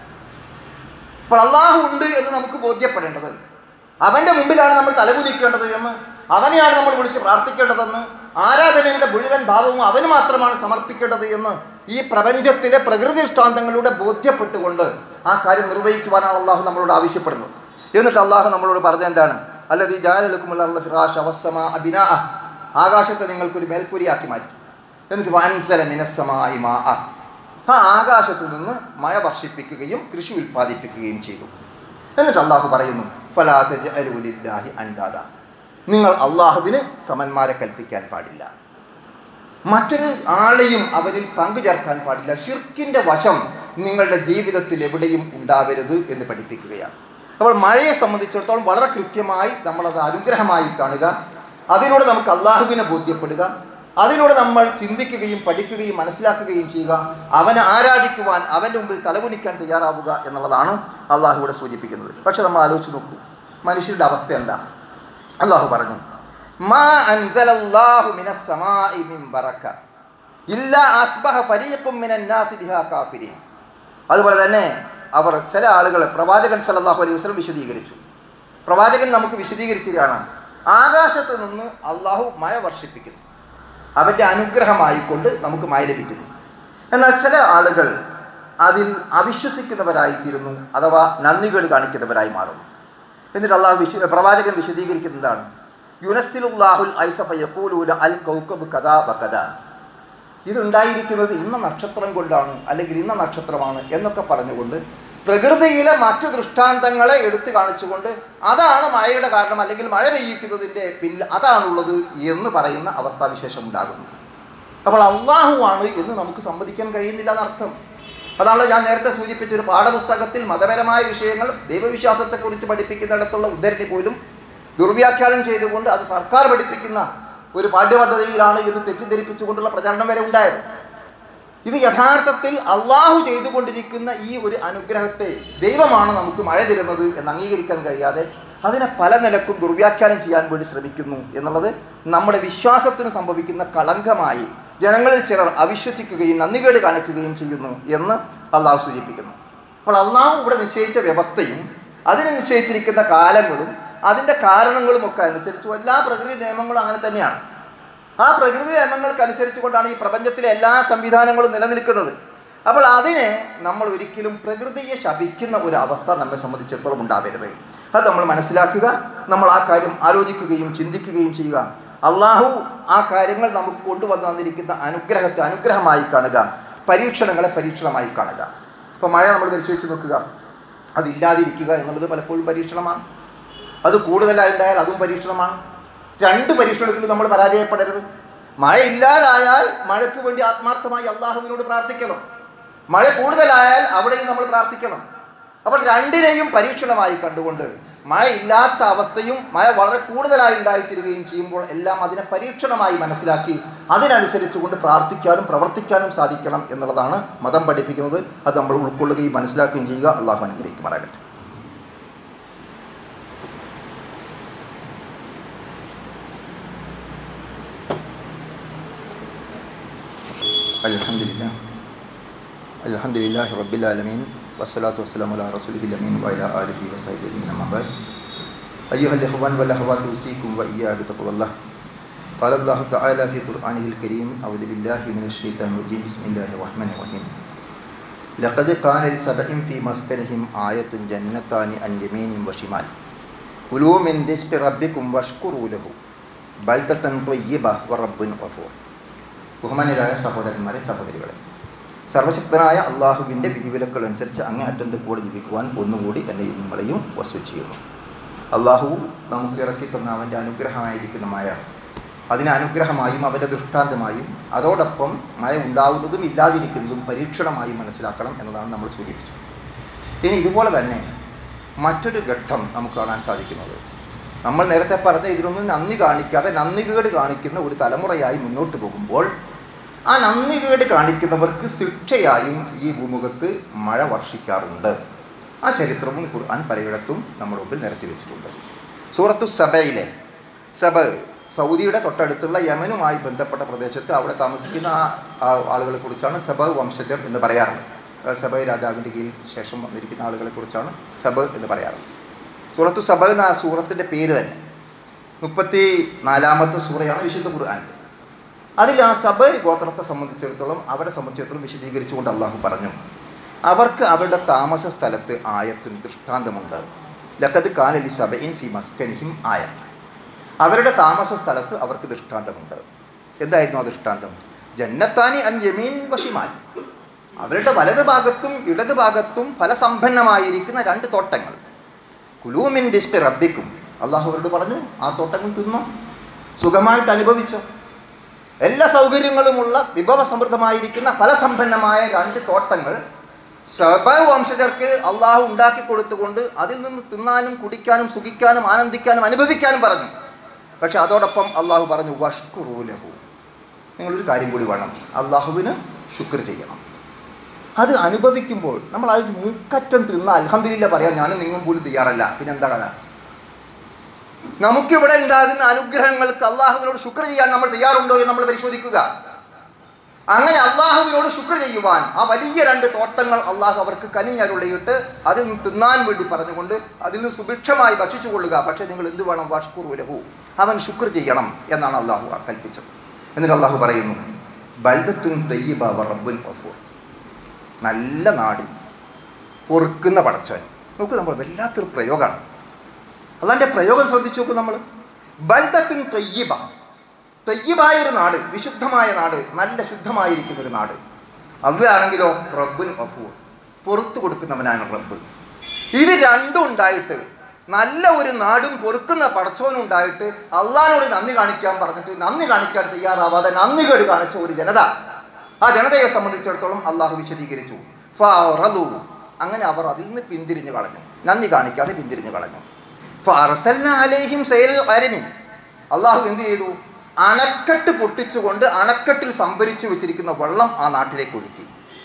അപ്പോൾ അള്ളാഹു ഉണ്ട് എന്ന് നമുക്ക് ബോധ്യപ്പെടേണ്ടത് അവന്റെ മുമ്പിലാണ് നമ്മൾ തലകുനിക്കേണ്ടത് എന്ന് അവനെയാണ് നമ്മൾ വിളിച്ച് പ്രാർത്ഥിക്കേണ്ടതെന്ന് ആരാധനയുടെ മുഴുവൻ ഭാവവും അവന് മാത്രമാണ് സമർപ്പിക്കേണ്ടത് എന്ന് ഈ പ്രപഞ്ചത്തിലെ പ്രകൃതി ദൃഷ്ടാന്തങ്ങളിലൂടെ ബോധ്യപ്പെട്ടുകൊണ്ട് ആ കാര്യം നിർവഹിക്കുവാനാണ് അള്ളാഹു നമ്മളോട് ആവശ്യപ്പെടുന്നത് എന്നിട്ട് അള്ളാഹു നമ്മളോട് പറഞ്ഞ എന്താണ് അല്ലത് ഈ ജാലെടുക്കുമുള്ള ഫിറാഷ് അവസമ അബിനാ ആകാശത്തെ നിങ്ങൾക്കൊരു മേൽക്കൂരിയാക്കി മാറ്റി എന്നിട്ട് വാൻസല മിനസ്സമായി മാ ആ ആകാശത്തു നിന്ന് മഴ വർഷിപ്പിക്കുകയും കൃഷി ഉൽപ്പാദിപ്പിക്കുകയും ചെയ്തു എന്നിട്ട് അള്ളാഹു പറയുന്നു ഫലാത്ത് അലുലില്ലാഹി അൻഡാദ നിങ്ങൾ അള്ളാഹുവിന് സമന്മാരെ കൽപ്പിക്കാൻ പാടില്ല മറ്റൊരു ആളെയും അവരിൽ പങ്കുചേർക്കാൻ പാടില്ല ഷിർക്കിൻ്റെ വശം നിങ്ങളുടെ ജീവിതത്തിൽ എവിടെയും ഉണ്ടാവരുത് എന്ന് പഠിപ്പിക്കുകയാണ് അപ്പോൾ മഴയെ സംബന്ധിച്ചിടത്തോളം വളരെ കൃത്യമായി നമ്മളത് അനുഗ്രഹമായി കാണുക അതിലൂടെ നമുക്ക് അള്ളാഹുവിനെ ബോധ്യപ്പെടുക അതിലൂടെ നമ്മൾ ചിന്തിക്കുകയും പഠിക്കുകയും മനസ്സിലാക്കുകയും ചെയ്യുക അവനെ ആരാധിക്കുവാൻ അവൻ്റെ മുമ്പിൽ തലകുനിക്കാൻ തയ്യാറാവുക എന്നുള്ളതാണ് അള്ളാഹു ഇവിടെ സൂചിപ്പിക്കുന്നത് പക്ഷെ നമ്മൾ ആലോചിച്ച് നോക്കൂ മനുഷ്യരുടെ അവസ്ഥ എന്താ അള്ളാഹു പറഞ്ഞു മാ അൻസലല്ലാഹു മിനസ് സമാഇ മിൻ ബറക ഇല്ലാ അസ്ബഹ ഫരീഖും മിനൻ നാസി ബിഹാ കാഫിരീൻ അതുപോലെ തന്നെ അവർ ചില ആളുകൾ പ്രവാചകൻ സല്ലല്ലാഹു അലൈഹി വസല്ലം വിശദീകരിച്ചു പ്രവാചകൻ നമുക്ക് വിശദീകരിച്ചു കാണാം ആകാശത്ത് നിന്ന് അള്ളാഹു മഴ വർഷിപ്പിക്കുന്നു അവൻ്റെ അനുഗ്രഹമായിക്കൊണ്ട് നമുക്ക് മഴ ലഭിക്കുന്നു എന്നാൽ ചില ആളുകൾ അതിൽ അവിശ്വസിക്കുന്നവരായിത്തീരുന്നു അഥവാ നന്ദികേട് കാണിക്കുന്നവരായി മാറുന്നു എന്നിട്ട് അള്ളാഹു വിശ പ്രവാചകൻ വിശദീകരിക്കുന്നതാണ് യുനസ്സിലുല്ലാഹുൽ ഐസഫ യക്കൂലൂല അൽ കൗക്കബ് കഥാ ബകഥ ഇതുണ്ടായിരിക്കുന്നത് ഇന്ന നക്ഷത്രം കൊണ്ടാണ് അല്ലെങ്കിൽ ഇന്ന നക്ഷത്രമാണ് എന്നൊക്കെ പറഞ്ഞുകൊണ്ട് പ്രകൃതിയിലെ മറ്റു ദൃഷ്ടാന്തങ്ങളെ എടുത്തു കാണിച്ചുകൊണ്ട് അതാണ് മഴയുടെ കാരണം അല്ലെങ്കിൽ മഴ പെയ്യിക്കുന്നതിൻ്റെ പിന്നിൽ അതാണുള്ളത് എന്ന് പറയുന്ന അവസ്ഥാവിശേഷം ഉണ്ടാകുന്നു അപ്പോൾ അള്ളാഹുവാണ് എന്ന് നമുക്ക് സമ്മതിക്കാൻ കഴിയുന്നില്ല എന്നർത്ഥം അതാണ് ഞാൻ നേരത്തെ സൂചിപ്പിച്ച ഒരു പാഠപുസ്തകത്തിൽ മതപരമായ വിഷയങ്ങൾ ദൈവവിശ്വാസത്തെക്കുറിച്ച് പഠിപ്പിക്കുന്നിടത്തുള്ള ഉദ്ധരണി പോലും ദുർവ്യാഖ്യാനം ചെയ്തുകൊണ്ട് അത് സർക്കാർ പഠിപ്പിക്കുന്ന ഒരു പാഠ്യപദ്ധതിയിലാണ് ഇത് തെറ്റിദ്ധരിപ്പിച്ചുകൊണ്ടുള്ള പ്രചരണം വരെ ഉണ്ടായത് ഇത് യഥാർത്ഥത്തിൽ അള്ളാഹു ചെയ്തുകൊണ്ടിരിക്കുന്ന ഈ ഒരു അനുഗ്രഹത്തെ ദൈവമാണ് നമുക്ക് മഴ തരുന്നത് എന്ന് അംഗീകരിക്കാൻ കഴിയാതെ അതിനെ പല നിലക്കും ദുർവ്യാഖ്യാനം ചെയ്യാൻ വേണ്ടി ശ്രമിക്കുന്നു എന്നുള്ളത് നമ്മുടെ വിശ്വാസത്തിന് സംഭവിക്കുന്ന കളങ്കമായി ജനങ്ങളിൽ ചിലർ അവിശ്വസിക്കുകയും നന്ദികേട് കാണിക്കുകയും ചെയ്യുന്നു എന്ന് അള്ളാഹു സൂചിപ്പിക്കുന്നു അപ്പോൾ അള്ളാഹു ഇവിടെ നിശ്ചയിച്ച വ്യവസ്ഥയും അതിന് നിശ്ചയിച്ചിരിക്കുന്ന കാലങ്ങളും അതിൻ്റെ കാരണങ്ങളും ഒക്കെ അനുസരിച്ചു എല്ലാ പ്രകൃതി നിയമങ്ങളും അങ്ങനെ തന്നെയാണ് ആ പ്രകൃതി നിയമങ്ങൾക്കനുസരിച്ചുകൊണ്ടാണ് ഈ പ്രപഞ്ചത്തിലെ എല്ലാ സംവിധാനങ്ങളും നിലനിൽക്കുന്നത് അപ്പോൾ അതിനെ നമ്മൾ ഒരിക്കലും പ്രകൃതിയെ ശപിക്കുന്ന ഒരു അവസ്ഥ നമ്മെ സംബന്ധിച്ചിടത്തോളം ഉണ്ടാവരുത് അത് നമ്മൾ മനസ്സിലാക്കുക നമ്മൾ ആ കാര്യം ആലോചിക്കുകയും ചിന്തിക്കുകയും ചെയ്യുക അള്ളാഹു ആ കാര്യങ്ങൾ നമുക്ക് കൊണ്ടുവന്നു വന്നിരിക്കുന്ന അനുഗ്രഹത്തെ അനുഗ്രഹമായി കാണുക പരീക്ഷണങ്ങളെ പരീക്ഷണമായി കാണുക ഇപ്പോൾ മഴ നമ്മൾ പരിശോധിച്ച് നോക്കുക അതില്ലാതിരിക്കുക എന്നുള്ളത് പലപ്പോഴും പരീക്ഷണമാണ് അത് കൂടുതലായി ഉണ്ടായാൽ അതും പരീക്ഷണമാണ് രണ്ട് പരീക്ഷണത്തിലും നമ്മൾ പരാജയപ്പെടരുത് മഴ ഇല്ലാതായാൽ മഴയ്ക്ക് വേണ്ടി ആത്മാർത്ഥമായി അള്ളാഹുവിനോട് പ്രാർത്ഥിക്കണം മഴ കൂടുതലായാൽ അവിടെയും നമ്മൾ പ്രാർത്ഥിക്കണം അപ്പോൾ രണ്ടിനെയും പരീക്ഷണമായി കണ്ടുകൊണ്ട് മഴ ഇല്ലാത്ത അവസ്ഥയും മഴ വളരെ കൂടുതലായി ഉണ്ടായിത്തീരുകയും ചെയ്യുമ്പോൾ എല്ലാം അതിനെ പരീക്ഷണമായി മനസ്സിലാക്കി അതിനനുസരിച്ചുകൊണ്ട് പ്രാർത്ഥിക്കാനും പ്രവർത്തിക്കാനും സാധിക്കണം എന്നുള്ളതാണ് മതം പഠിപ്പിക്കുന്നത് അത് നമ്മൾ ഉൾക്കൊള്ളുകയും മനസ്സിലാക്കുകയും ചെയ്യുക അള്ളാഹു അനുഗ്രഹിക്കുമാറാകട്ടെ الحمد لله الحمد لله رب العالمين والصلاة والسلام على رسوله الأمين وعلى آله وصحبه أجمعين أما بعد أيها الإخوان والأخوات أوصيكم وإياي بتقوى الله قال الله تعالى في قرآنه الكريم أعوذ بالله من الشيطان الرجيم بسم الله الرحمن الرحيم لقد كان لسبأ في مسكنهم آية جنتان عن يمين وشمال كلوا من رزق ربكم واشكروا له بلدة طيبة ورب غفور ബഹുമാന്യരായ സഹോദരന്മാരെ സഹോദരികളെ സർവശക്തനായ അള്ളാഹുവിൻ്റെ വിധിവിലക്കൾ അനുസരിച്ച് അങ്ങേയറ്റത്തെ കൂടെ ജീവിക്കുവാൻ ഒന്നുകൂടി എന്നെ നിങ്ങളെയും വസു ചെയ്യുന്നു അള്ളാഹു നമുക്ക് ഇറക്കി തന്ന അവൻ്റെ അനുഗ്രഹമായിരിക്കുന്ന മഴ അതിനെ അനുഗ്രഹമായും അവൻ്റെ ദൃഷ്ടാന്തമായും അതോടൊപ്പം മഴ ഉണ്ടാവുന്നതും ഇല്ലാതിരിക്കുന്നതും പരീക്ഷണമായും മനസ്സിലാക്കണം എന്നതാണ് നമ്മൾ സൂചിപ്പിച്ചത് ഇനി ഇതുപോലെ തന്നെ മറ്റൊരു ഘട്ടം നമുക്ക് കാണാൻ സാധിക്കുന്നത് നമ്മൾ നേരത്തെ പറഞ്ഞ ഇതിലൊന്നും നന്ദി കാണിക്കാതെ നന്ദികേട് കാണിക്കുന്ന ഒരു തലമുറയായി മുന്നോട്ട് പോകുമ്പോൾ ആ നന്ദികേട് കാണിക്കുന്നവർക്ക് ശിക്ഷയായും ഈ ഭൂമുഖത്ത് മഴ വർഷിക്കാറുണ്ട് ആ ചരിത്രവും ഖുർആൻ പലയിടത്തും നമ്മുടെ മുമ്പിൽ നിരത്തി വെച്ചിട്ടുണ്ട് സൂറത്തു സബയിലെ സബ സൗദിയുടെ തൊട്ടടുത്തുള്ള യമനുമായി ബന്ധപ്പെട്ട പ്രദേശത്ത് അവിടെ താമസിക്കുന്ന ആ ആളുകളെ കുറിച്ചാണ് സബ വംശജർ എന്ന് പറയാറുള്ളത് സബ രാജാവിൻ്റെ കീഴിൽ ശേഷം വന്നിരിക്കുന്ന ആളുകളെ കുറിച്ചാണ് സബ് എന്ന് പറയാറുള്ളത് സൂറത്തു സബ എന്ന ആ സൂറത്തിൻ്റെ പേര് തന്നെ മുപ്പത്തി നാലാമത്തെ സൂറയാണ് വിശുദ്ധ ഖുർആൻ അതിൽ ആ സബൈ ഗോത്രത്തെ സംബന്ധിച്ചിടത്തോളം അവരെ സംബന്ധിച്ചിടത്തോളം വിശദീകരിച്ചുകൊണ്ട് അള്ളാഹു പറഞ്ഞു അവർക്ക് അവരുടെ താമസ സ്ഥലത്ത് ആയത്തിന് ദൃഷ്ടാന്തമുണ്ട് ലക്കത് കാലലി സബൈൻ ഫി മസ്കനിഹിം ആയ അവരുടെ താമസ സ്ഥലത്ത് അവർക്ക് ദൃഷ്ടാന്തമുണ്ട് എന്തായിരുന്നു ആ ദൃഷ്ടാന്തം ജന്നത്താനി അൻ യമീൻ വഷിമാൻ അവരുടെ വലത് ഭാഗത്തും ഇടത് ഭാഗത്തും ഫലസമ്പന്നമായിരിക്കുന്ന രണ്ട് തോട്ടങ്ങൾ കുലൂമിൻ ഡിസ്പി റബ്ബിക്കും അള്ളാഹു അവരോട് പറഞ്ഞു ആ തോട്ടങ്ങൾ തിന്നോ സുഖമായിട്ട് അനുഭവിച്ചോ എല്ലാ സൗകര്യങ്ങളുമുള്ള വിഭവസമൃദ്ധമായിരിക്കുന്ന ഫലസമ്പന്നമായ രണ്ട് തോട്ടങ്ങൾ സ്വഭാവ വംശജർക്ക് അള്ളാഹു ഉണ്ടാക്കി കൊടുത്തുകൊണ്ട് അതിൽ നിന്ന് തിന്നാനും കുടിക്കാനും സുഖിക്കാനും ആനന്ദിക്കാനും അനുഭവിക്കാനും പറഞ്ഞു പക്ഷെ അതോടൊപ്പം അള്ളാഹു പറഞ്ഞു വഷ്കുറൂലഹു നിങ്ങളൊരു കാര്യം കൂടി വേണം അള്ളാഹുവിന് ശുക്ർ ചെയ്യണം അത് അനുഭവിക്കുമ്പോൾ നമ്മൾ അത് മൂക്കറ്റം തിന്ന അൽഹംദുലില്ല പറയാം ഞാനും നിങ്ങളും പോലും തയ്യാറല്ല പിന്നെന്താ കഥ നമുക്കിവിടെ ഉണ്ടാകുന്ന അനുഗ്രഹങ്ങൾക്ക് അള്ളാഹുവിനോട് ശുക്ർ ചെയ്യാൻ നമ്മൾ തയ്യാറുണ്ടോ എന്ന് നമ്മൾ പരിശോധിക്കുക അങ്ങനെ അള്ളാഹുവിനോട് ശുക്ർ ചെയ്യുവാൻ ആ വലിയ രണ്ട് തോട്ടങ്ങൾ അള്ളാഹു അവർക്ക് കനിഞ്ഞരുളിയിട്ട് അതിൽ നിന്ന് തിന്നാൻ വേണ്ടി പറഞ്ഞുകൊണ്ട് അതിൽ നിന്ന് സുഭിക്ഷമായി ഭക്ഷിച്ചു കൊള്ളുക പക്ഷേ നിങ്ങൾ എന്ത് വേണം വഷ്കുറുലഹു അവൻ ശുക്ർ ചെയ്യണം എന്നാണ് അള്ളാഹു കൽപ്പിച്ചത് എന്നിട്ട് അള്ളാഹു പറയുന്നു ബൽദത്തുൻ തയ്യിബ വ റബ്ബുൻ ഗഫൂർ നല്ല നാടി പൊറുക്കുന്ന പടച്ചവൻ നോക്ക് നമ്മൾ വല്ലാത്തൊരു പ്രയോഗമാണ് അള്ളാൻ്റെ പ്രയോഗം ശ്രദ്ധിച്ചു നോക്കും നമ്മൾ ബൽദത്തുൻ തൊയ്യബ തൊയ്യബായ ഒരു നാട് വിശുദ്ധമായ നാട് നല്ല ശുദ്ധമായിരിക്കുന്ന ഒരു നാട് അതിലാണെങ്കിലോ റബ്ബുൻ അഫൂർ പൊറത്തു കൊടുക്കുന്നവനാണ് റബ്ബ് ഇത് രണ്ടും ഉണ്ടായിട്ട് നല്ല ഒരു നാടും പൊറുക്കുന്ന പടച്ചോനും ഉണ്ടായിട്ട് അള്ളഹാനോട് നന്ദി കാണിക്കാൻ പറഞ്ഞിട്ട് നന്ദി കാണിക്കാൻ തയ്യാറാവാതെ നന്ദി കേട് കാണിച്ച ഒരു ജനത ആ ജനതയെ സംബന്ധിച്ചിടത്തോളം അള്ളാഹു വിശദീകരിച്ചു ഫറലു അങ്ങനെ അവർ അതിൽ നിന്ന് പിന്തിരിഞ്ഞു കളഞ്ഞു നന്ദി കാണിക്കാതെ പിന്തിരിഞ്ഞു കളഞ്ഞു ഫറസൽന അലൈഹിം സൈൽ അരമിൻ അള്ളാഹു എന്ത് ചെയ്തു അണക്കെട്ട് പൊട്ടിച്ചുകൊണ്ട് അണക്കെട്ടിൽ സംഭരിച്ചു വെച്ചിരിക്കുന്ന വെള്ളം ആ നാട്ടിലേക്ക് ഒഴുക്കി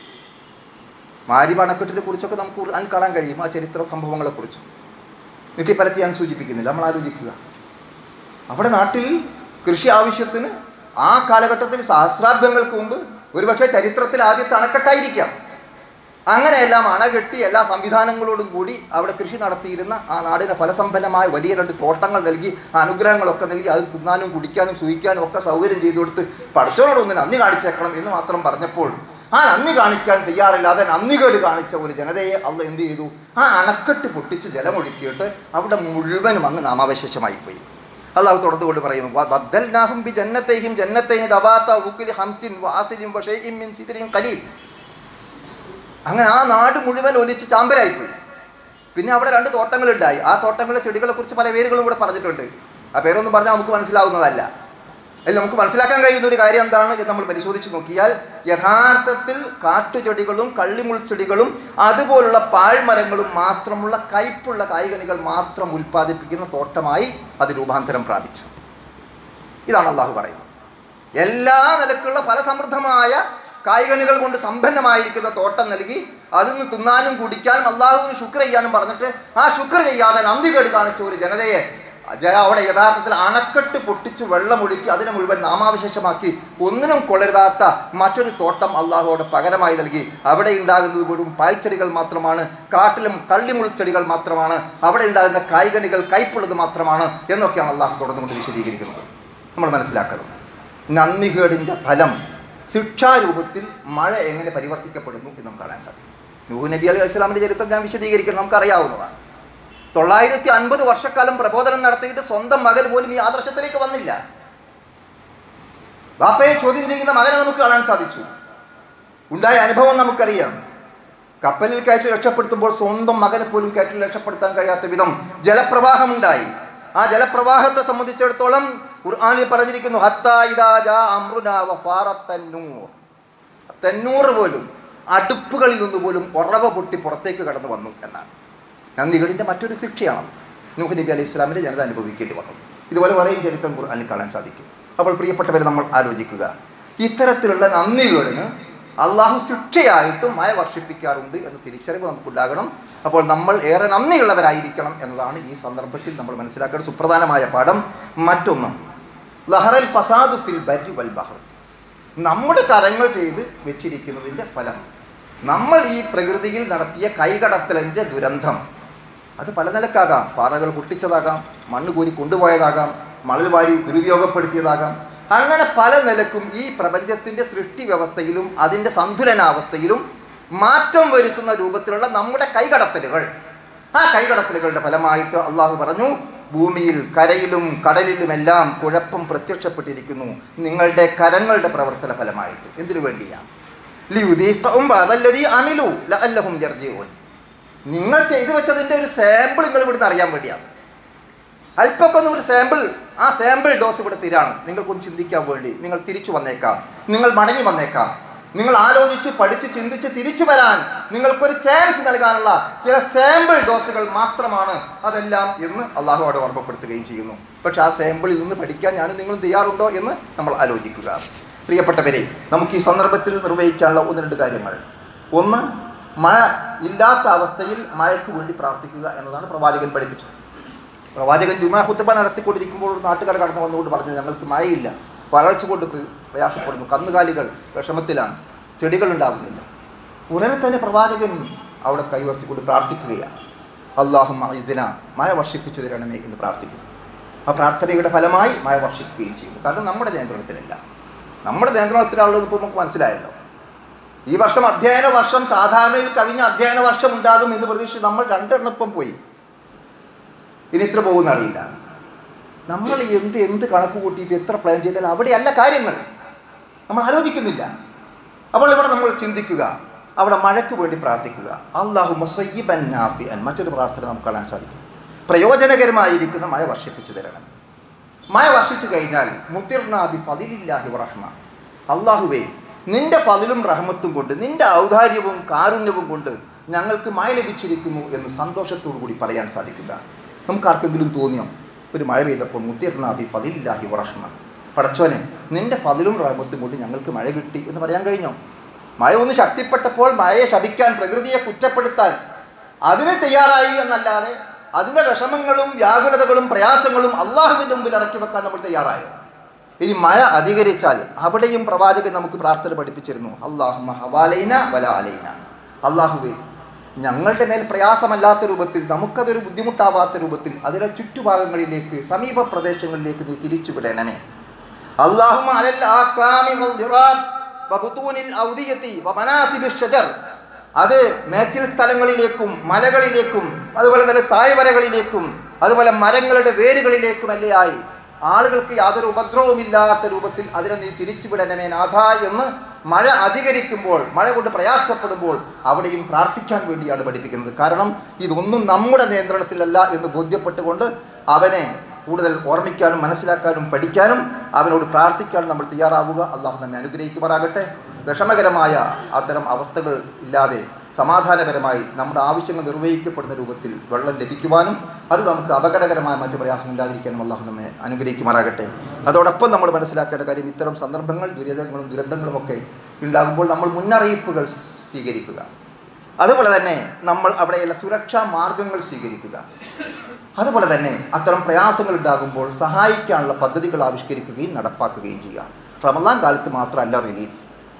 മാരിബ് അണക്കെട്ടിനെ കുറിച്ചൊക്കെ നമുക്ക് ഖുർആൻ കാണാൻ കഴിയും ആ ചരിത്ര സംഭവങ്ങളെക്കുറിച്ച് നെറ്റിപ്പരത്തി ഞാൻ സൂചിപ്പിക്കുന്നില്ല നമ്മൾ ആലോചിക്കുക അവിടെ നാട്ടിൽ കൃഷി ആവശ്യത്തിന് ആ കാലഘട്ടത്തിൽ സഹസ്രാബ്ദങ്ങൾക്ക് മുമ്പ് ഒരുപക്ഷെ ചരിത്രത്തിൽ ആദ്യത്തെ അണക്കെട്ടായിരിക്കാം അങ്ങനെയെല്ലാം അണകെട്ടി എല്ലാ സംവിധാനങ്ങളോടും കൂടി അവിടെ കൃഷി നടത്തിയിരുന്ന ആ നാടിന് ഫലസമ്പന്നമായ വലിയ രണ്ട് തോട്ടങ്ങൾ നൽകി ആ അനുഗ്രഹങ്ങളൊക്കെ നൽകി അത് തിന്നാനും കുടിക്കാനും സൂഹിക്കാനും ഒക്കെ സൗകര്യം ചെയ്തു കൊടുത്ത് പഠിച്ചവരോട് ഒന്ന് നന്ദി കാണിച്ചേക്കണം എന്ന് മാത്രം പറഞ്ഞപ്പോൾ ആ നന്ദി കാണിക്കാൻ തയ്യാറില്ലാതെ നന്ദികേട് കാണിച്ച ഒരു ജനതയെ അള്ള എന്ത് ചെയ്തു ആ അണക്കെട്ട് പൊട്ടിച്ച് ജലമൊഴുക്കിയിട്ട് അവിടെ മുഴുവനും അങ്ങ് നാമാവശേഷമായി പോയി അള്ളാഹു തുടർന്നുകൊണ്ട് പറയുന്നു ബദ്ദൽനാഹും ബി ജന്നത്തൈഹിം ജന്നത്തൈനി ദവാത്ത ഉക്കിലി ഹംതിൻ വാസിലിൻ വഷൈഇൻ മിൻ സിദ്രിൻ ഖലീൽ അങ്ങനെ ആ നാട് മുഴുവൻ ഒലിച്ച് ചാമ്പലായിപ്പോയി പിന്നെ അവിടെ രണ്ട് തോട്ടങ്ങളുണ്ടായി ആ തോട്ടങ്ങളിലെ ചെടികളെ കുറിച്ച് പല പേരുകളും കൂടെ പറഞ്ഞിട്ടുണ്ട് ആ പേരൊന്നും പറഞ്ഞാൽ നമുക്ക് മനസ്സിലാവുന്നതല്ല അതിൽ നമുക്ക് മനസ്സിലാക്കാൻ കഴിയുന്ന ഒരു കാര്യം എന്താണ് എന്ന് നമ്മൾ പരിശോധിച്ച് നോക്കിയാൽ യഥാർത്ഥത്തിൽ കാട്ടുചെടികളും കള്ളിമുൾച്ചെടികളും അതുപോലുള്ള പാഴ്മരങ്ങളും മാത്രമുള്ള കയ്പുള്ള കായികനികൾ മാത്രം ഉൽപ്പാദിപ്പിക്കുന്ന തോട്ടമായി അത് രൂപാന്തരം പ്രാപിച്ചു ഇതാണ് അള്ളാഹു പറയുന്നത് എല്ലാ നിലക്കുള്ള ഫലസമൃദ്ധമായ കായികനികൾ കൊണ്ട് സമ്പന്നമായിരിക്കുന്ന തോട്ടം നൽകി അതിൽ നിന്ന് തിന്നാനും കുടിക്കാനും അള്ളാഹുവിന് ശുക്ർ ചെയ്യാനും പറഞ്ഞിട്ട് ആ ശുക്ർ ചെയ്യാതെ നന്ദികേട് കാണിച്ച ഒരു ജനതയെ ജ- അവിടെ യഥാർത്ഥത്തിൽ അണക്കെട്ട് പൊട്ടിച്ച് വെള്ളമൊഴുക്കി അതിനെ മുഴുവൻ നാമാവശേഷമാക്കി ഒന്നിനും കൊള്ളരുതാത്ത മറ്റൊരു തോട്ടം അള്ളാഹുവിടെ പകരമായി നൽകി അവിടെ ഉണ്ടാകുന്നത് വെറും പായ്ച്ചെടികൾ മാത്രമാണ് കാട്ടിലും കള്ളിമുൾച്ചെടികൾ മാത്രമാണ് അവിടെ ഉണ്ടാകുന്ന കായികനികൾ കയ്പുള്ളത് മാത്രമാണ് എന്നൊക്കെയാണ് അള്ളാഹു തുടർന്നുകൊണ്ട് വിശദീകരിക്കുന്നത് നമ്മൾ മനസ്സിലാക്കണം നന്ദികേടിൻ്റെ ഫലം ശിക്ഷാരൂപത്തിൽ മഴ എങ്ങനെ പരിവർത്തിക്കപ്പെടുന്നു എന്ന് നമുക്ക് കാണാൻ സാധിക്കും നൂഹ് നബി അലൈഹി ഇസ്ലാമിൻ്റെ ചരിത്രം ഞാൻ വിശദീകരിക്കണം നമുക്കറിയാവുന്നതാണ് തൊള്ളായിരത്തി അൻപത് വർഷക്കാലം പ്രബോധനം നടത്തിയിട്ട് സ്വന്തം മകൻ പോലും ഈ ആദർശത്തിലേക്ക് വന്നില്ല ബാപ്പയെ ചോദ്യം ചെയ്യുന്ന മകനെ നമുക്ക് കാണാൻ സാധിച്ചു ഉണ്ടായ അനുഭവം നമുക്കറിയാം കപ്പലിൽ കയറ്റി രക്ഷപ്പെടുത്തുമ്പോൾ സ്വന്തം മകനെ പോലും കയറ്റി രക്ഷപ്പെടുത്താൻ കഴിയാത്ത വിധം ജലപ്രവാഹമുണ്ടായി ആ ജലപ്രവാഹത്തെ സംബന്ധിച്ചിടത്തോളം ഖുർആനിൽ പറഞ്ഞിരിക്കുന്നു ഹത്താ ഇദാ ജാ അമ്രുനാ വഫാറത്ത് തന്നൂർ തെന്നൂറ് പോലും അടുപ്പുകളിൽ നിന്ന് പോലും ഉറവ പൊട്ടി പുറത്തേക്ക് കടന്നു വന്നു എന്നാണ് നന്ദികളിൻ്റെ മറ്റൊരു ശിക്ഷയാണത് നൂഹ് നബി അലൈഹി ഇസ്ലാമിൻ്റെ ജനത അനുഭവിക്കേണ്ടി വന്നു ഇതുപോലെ പറയും ചരിത്രം ഖുർആനിൽ കാണാൻ സാധിക്കും അപ്പോൾ പ്രിയപ്പെട്ടവരെ നമ്മൾ ആലോചിക്കുക ഇത്തരത്തിലുള്ള നന്ദികളിന് അള്ളാഹു ശിക്ഷയായിട്ടും മഴ വർഷിപ്പിക്കാറുണ്ട് എന്ന തിരിച്ചറിവ് നമുക്കുണ്ടാകണം അപ്പോൾ നമ്മൾ ഏറെ നന്ദിയുള്ളവരായിരിക്കണം എന്നതാണ് ഈ സന്ദർഭത്തിൽ നമ്മൾ മനസ്സിലാക്കേണ്ട സുപ്രധാനമായ പാഠം മറ്റൊന്ന് ലഹറൽ ഫസാദു ഫിൽ ബരി വൽ ബഹർ നമ്മുടെ കരങ്ങൾ ചെയ്ത് വെച്ചിരിക്കുന്നതിൻ്റെ ഫലം നമ്മൾ ഈ പ്രകൃതിയിൽ നടത്തിയ കൈകടത്തലിൻ്റെ ദുരന്തം അത് പല നിലക്കാകാം പാറകൾ പൊട്ടിച്ചതാകാം മണ്ണ് കോരി കൊണ്ടുപോയതാകാം മണൽ വാരി ദുരുപയോഗപ്പെടുത്തിയതാകാം അങ്ങനെ പല നിലക്കും ഈ പ്രപഞ്ചത്തിൻ്റെ സൃഷ്ടി വ്യവസ്ഥയിലും അതിൻ്റെ സന്തുലനാവസ്ഥയിലും മാറ്റം വരുത്തുന്ന രൂപത്തിലുള്ള നമ്മുടെ കൈകടത്തലുകൾ ആ കൈകടത്തലുകളുടെ ഫലമായിട്ട് അള്ളാഹു പറഞ്ഞു ഭൂമിയിൽ കരയിലും കടലിലുമെല്ലാം കുഴപ്പം പ്രത്യക്ഷപ്പെട്ടിരിക്കുന്നു നിങ്ങളുടെ കരങ്ങളുടെ പ്രവർത്തന ഫലമായിട്ട് എന്തിനു വേണ്ടിയാണ് ലിയുദീഖഹും ബഅദല്ലദീ അമിലു ലഅല്ലഹും യർജിഊൻ നിങ്ങൾ ചെയ്തു വെച്ചതിൻ്റെ ഒരു സാമ്പിൾ നിങ്ങൾ ഇവിടുന്ന് അറിയാൻ വേണ്ടിയാണ് അല്പമൊക്കെ ഒന്ന് ഒരു സാമ്പിൾ ആ സാമ്പിൾ ഡോസ് ഇവിടെ തീരാണ് നിങ്ങൾക്കൊന്ന് ചിന്തിക്കാൻ വേണ്ടി നിങ്ങൾ തിരിച്ചു വന്നേക്കാം നിങ്ങൾ മടങ്ങി വന്നേക്കാം നിങ്ങൾ ആലോചിച്ച് പഠിച്ച് ചിന്തിച്ച് തിരിച്ചു വരാൻ നിങ്ങൾക്കൊരു ചാൻസ് നൽകാനുള്ള ചില സാമ്പിൾ ഡോസുകൾ മാത്രമാണ് അതെല്ലാം എന്ന് അള്ളാഹുവോട് ഓർമ്മപ്പെടുത്തുകയും ചെയ്യുന്നു പക്ഷെ ആ സാമ്പിളിൽ നിന്ന് പഠിക്കാൻ ഞാനും നിങ്ങളും തയ്യാറുണ്ടോ എന്ന് നമ്മൾ ആലോചിക്കുക പ്രിയപ്പെട്ടവരെ നമുക്ക് ഈ സന്ദർഭത്തിൽ നിർവഹിക്കാനുള്ള ഒന്ന് രണ്ട് കാര്യങ്ങൾ ഒന്ന് മഴ ഇല്ലാത്ത അവസ്ഥയിൽ മഴയ്ക്ക് വേണ്ടി പ്രാർത്ഥിക്കുക എന്നതാണ് പ്രവാചകൻ പഠിപ്പിച്ചത് പ്രവാചകൻ ജുമാ ഹുത്തബ നടത്തിക്കൊണ്ടിരിക്കുമ്പോൾ ഒരു നാട്ടുകാർ കടന്നു വന്നുകൊണ്ട് പറഞ്ഞു ഞങ്ങൾക്ക് മഴയില്ല വരൾച്ച കൊണ്ട് പ്ര- പ്രയാസപ്പെടുന്നു കന്നുകാലികൾ വിഷമത്തിലാണ് ചെടികൾ ഉണ്ടാകുന്നില്ല ഉടനെ തന്നെ പ്രവാചകൻ അവിടെ കൈവർത്തിക്കൊണ്ട് പ്രാർത്ഥിക്കുകയാണ് അള്ളാഹും ഇതിന മഴ വർഷിപ്പിച്ചു തരണമേ എന്ന് പ്രാർത്ഥിക്കുന്നു ആ പ്രാർത്ഥനയുടെ ഫലമായി മഴ വർഷിക്കുകയും ചെയ്യുന്നു കാരണം നമ്മുടെ നിയന്ത്രണത്തിലല്ല നമ്മുടെ നിയന്ത്രണത്തിലാണുള്ളത് ഇപ്പോൾ നമുക്ക് മനസ്സിലായല്ലോ ഈ വർഷം അധ്യയന വർഷം സാധാരണയിൽ കവിഞ്ഞ അധ്യയന വർഷം ഉണ്ടാകും എന്ന് പ്രതീക്ഷിച്ച് നമ്മൾ രണ്ടെണ്ണപ്പം പോയി ഇനി ഇത്ര പോകുന്ന അറിയില്ല നമ്മൾ എന്ത് എന്ത് കണക്ക് കൂട്ടിയിട്ട് എത്ര പ്ലാൻ ചെയ്താലും അവിടെയല്ല കാര്യങ്ങൾ നമ്മൾ ആലോചിക്കുന്നില്ല അപ്പോൾ ഇവിടെ നമ്മൾ ചിന്തിക്കുക അവിടെ മഴയ്ക്ക് വേണ്ടി പ്രാർത്ഥിക്കുക അള്ളാഹു മസയ്യിബൻ നാഫിഅൻ മറ്റൊരു പ്രാർത്ഥന നമുക്ക് കാണാൻ സാധിക്കും പ്രയോജനകരമായിരിക്കുന്ന മഴ വർഷിപ്പിച്ചു തരണം മഴ വർഷിച്ചു കഴിഞ്ഞാൽ മുത്തിർനാബി ഫതിലില്ലാഹി റഹ്മ അള്ളാഹുവേ നിന്റെ ഫതിലും റഹ്മത്തും കൊണ്ട് നിന്റെ ഔദാര്യവും കാരുണ്യവും കൊണ്ട് ഞങ്ങൾക്ക് മഴ ലഭിച്ചിരിക്കുന്നു എന്ന് സന്തോഷത്തോടു കൂടി പറയാൻ സാധിക്കുക നമുക്ക് ആർക്കെങ്കിലും തോന്നിയോ ഒരു മഴ പെയ്തപ്പോൾ മുത്തിർനാബി ഫതിലില്ലാഹി റഹ്മ പടച്ചോനെ നിന്റെ ഫതിലും റഹ്മത്തും കൊണ്ട് ഞങ്ങൾക്ക് മഴ കിട്ടി എന്ന് പറയാൻ കഴിഞ്ഞോ മഴ ഒന്ന് ശക്തിപ്പെട്ടപ്പോൾ മഴയെ ശപിക്കാൻ പ്രകൃതിയെ കുറ്റപ്പെടുത്താൻ അതിന് തയ്യാറായി എന്നല്ലാതെ അതിൻ്റെ വിഷമങ്ങളും വ്യാകുലതകളും പ്രയാസങ്ങളും അള്ളാഹുവിൻ്റെ മുമ്പിൽ ഇറക്കി വെക്കാൻ നമ്മൾ തയ്യാറായോ ഇനി മഴ അധികരിച്ചാൽ അവിടെയും പ്രവാചകൻ നമുക്ക് പ്രാർത്ഥന പഠിപ്പിച്ചിരുന്നു അള്ളാഹുമ ഹവാലൈന വല അലൈന അള്ളാഹുവേ ഞങ്ങളുടെ മേൽ പ്രയാസമല്ലാത്ത രൂപത്തിൽ നമുക്കതൊരു ബുദ്ധിമുട്ടാവാത്ത രൂപത്തിൽ അതിലെ ചുറ്റുഭാഗങ്ങളിലേക്ക് സമീപ പ്രദേശങ്ങളിലേക്ക് നീ തിരിച്ചു വിടണമേ اللهم على الآكام والضراب وبطون الأودية ومناسب الشجر അത് മേച്ചിൽ സ്ഥലങ്ങളിലേക്കും മലകളിലേക്കും അതുപോലെ തന്നെ താഴ്വരകളിലേക്കും അതുപോലെ മരങ്ങളുടെ വേരുകളിലേക്കും അല്ലയായി ആളുകൾക്ക് യാതൊരു ഉപദ്രവമില്ലാത്ത രൂപത്തിൽ അതിനെ നീ തിരിച്ചുവിടണമേ നാഥ എന്ന് മഴ അധികരിക്കുമ്പോൾ മഴ കൊണ്ട് പ്രയാസപ്പെടുമ്പോൾ അവിടെയും പ്രാർത്ഥിക്കാൻ വേണ്ടിയാണ് പഠിപ്പിക്കുന്നത് കാരണം ഇതൊന്നും നമ്മുടെ നിയന്ത്രണത്തിലല്ല എന്ന് ബോധ്യപ്പെട്ടുകൊണ്ട് അവനെ കൂടുതൽ ഓർമ്മിക്കാനും മനസ്സിലാക്കാനും പഠിക്കാനും അവനോട് പ്രാർത്ഥിക്കാനും നമ്മൾ തയ്യാറാവുക അള്ളാഹു നമ്മെ അനുഗ്രഹിക്കുമാറാകട്ടെ വിഷമകരമായ അത്തരം അവസ്ഥകൾ ഇല്ലാതെ സമാധാനപരമായി നമ്മുടെ ആവശ്യങ്ങൾ നിർവഹിക്കപ്പെടുന്ന രൂപത്തിൽ വെള്ളം ലഭിക്കുവാനും അത് നമുക്ക് അപകടകരമായ മറ്റു പ്രയാസമില്ലാതിരിക്കാനും അള്ളാഹു നമ്മെ അനുഗ്രഹിക്കുമാറാകട്ടെ അതോടൊപ്പം നമ്മൾ മനസ്സിലാക്കേണ്ട കാര്യം ഇത്തരം സന്ദർഭങ്ങൾ ദുരിതങ്ങളും ദുരന്തങ്ങളും ഒക്കെ ഉണ്ടാകുമ്പോൾ നമ്മൾ മുന്നറിയിപ്പുകൾ സ്വീകരിക്കുക അതുപോലെ തന്നെ നമ്മൾ അവിടെയുള്ള സുരക്ഷാ മാർഗങ്ങൾ സ്വീകരിക്കുക അതുപോലെ തന്നെ അത്തരം പ്രയാസങ്ങൾ ഉണ്ടാകുമ്പോൾ സഹായിക്കാനുള്ള പദ്ധതികൾ ആവിഷ്കരിക്കുകയും നടപ്പാക്കുകയും ചെയ്യുക റമദാൻ കാലത്ത് മാത്രമല്ല റിലീഫ്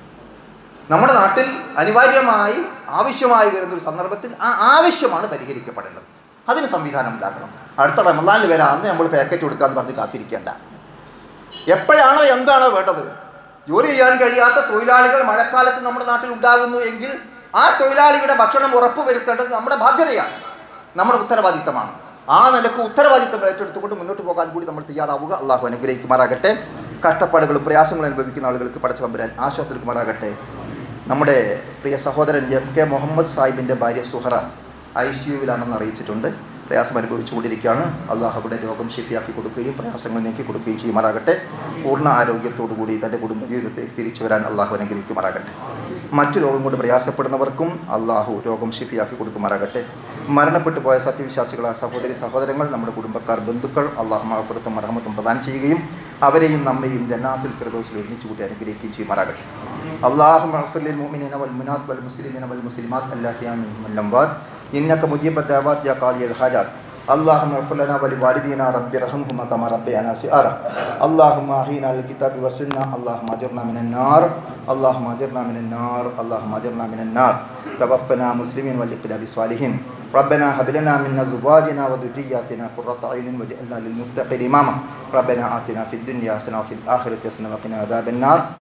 നമ്മുടെ നാട്ടിൽ അനിവാര്യമായി ആവശ്യമായി വരുന്ന ഒരു സന്ദർഭത്തിൽ ആ ആവശ്യമാണ് പരിഹരിക്കപ്പെടേണ്ടത് അതിന് സംവിധാനം ഉണ്ടാക്കണം അടുത്ത റമദാനിൽ വരാം അന്ന് നമ്മൾ പാക്കറ്റ് കൊടുക്കാമെന്ന് പറഞ്ഞ് കാത്തിരിക്കേണ്ട എപ്പോഴാണോ എന്താണോ വേണ്ടത് ജോലി ചെയ്യാൻ കഴിയാത്ത തൊഴിലാളികൾ മഴക്കാലത്ത് നമ്മുടെ നാട്ടിൽ ഉണ്ടാകുന്നു എങ്കിൽ ആ തൊഴിലാളിയുടെ ഭക്ഷണം ഉറപ്പുവരുത്തേണ്ടത് നമ്മുടെ ബാധ്യതയാണ് നമ്മുടെ ഉത്തരവാദിത്തമാണ് ആ നിലക്ക് ഉത്തരവാദിത്തം ഏറ്റെടുത്തുകൊണ്ട് മുന്നോട്ട് പോകാൻ കൂടി നമ്മൾ തയ്യാറാവുക അള്ളാഹു അനുഗ്രഹിക്കുമാറാകട്ടെ കഷ്ടപ്പാടുകളും പ്രയാസങ്ങളും അനുഭവിക്കുന്ന ആളുകൾക്ക് പടച്ചു കമ്പരാൻ ആശ്വാസം നൽകുമാറാകട്ടെ നമ്മുടെ പ്രിയ സഹോദരൻ എം കെ മുഹമ്മദ് സാഹിബിൻ്റെ ഭാര്യ സുഹറ ഐ സി യുവിലാണെന്ന് അറിയിച്ചിട്ടുണ്ട് പ്രയാസം അനുഭവിച്ചുകൊണ്ടിരിക്കുകയാണ് അള്ളാഹു അവിടെ രോഗം ശരിയാക്കി കൊടുക്കുകയും പ്രയാസങ്ങൾ നീക്കി കൊടുക്കുകയും ചെയ്യുമാറാകട്ടെ പൂർണ്ണ ആരോഗ്യത്തോടു കൂടി തൻ്റെ കുടുംബ ജീവിതത്തിലേക്ക് തിരിച്ചു വരാൻ അള്ളാഹു അനുഗ്രഹിക്കുമാറാകട്ടെ മറ്റു രോഗം കൊണ്ട് പ്രയാസപ്പെടുന്നവർക്കും അള്ളാഹു രോഗം ഷിഫിയാക്കി കൊടുക്കുമാറാകട്ടെ മരണപ്പെട്ടു പോയ സത്യവിശ്വാസികളായ സഹോദരി സഹോദരങ്ങൾ നമ്മുടെ കുടുംബക്കാർ ബന്ധുക്കൾ അള്ളാഹു മഹഫുറത്തും മറഹമത്തും പ്രദാനം ചെയ്യുകയും അവരെയും നമ്മയും ജന്നാത്തുൽ ഫിറദോസിൽ ഒരുമിച്ച് കൂട്ടി അനുഗ്രഹിക്കുകയും ചെയ്യുമാറാകട്ടെ അള്ളാഹു മഹഫുലിൽ മുഅ്മിനീന വൽ മുനാത്ത് വൽ മുസ്ലിമീന വൽ മുസ്ലിമാത്ത് അല്ലാഹിയ മിൻഹും വൽ അംവാത്ത് إنك مجيب الدعوات يا قاضي الحاجات اللهم اغفر لنا ولوالدينا رب ارحمهما كما ربيانا صغارا اللهم احينا على الكتاب والسنه اللهم اجرنا من النار اللهم اجرنا من النار اللهم اجرنا من النار توفنا مسلمين والإقنا بالصالحين ربنا هب لنا من ازواجنا وذرياتنا قرة اعين واجعلنا للمتقين اماما ربنا آتنا في الدنيا حسنة وفي الآخرة حسنة وقنا عذاب النار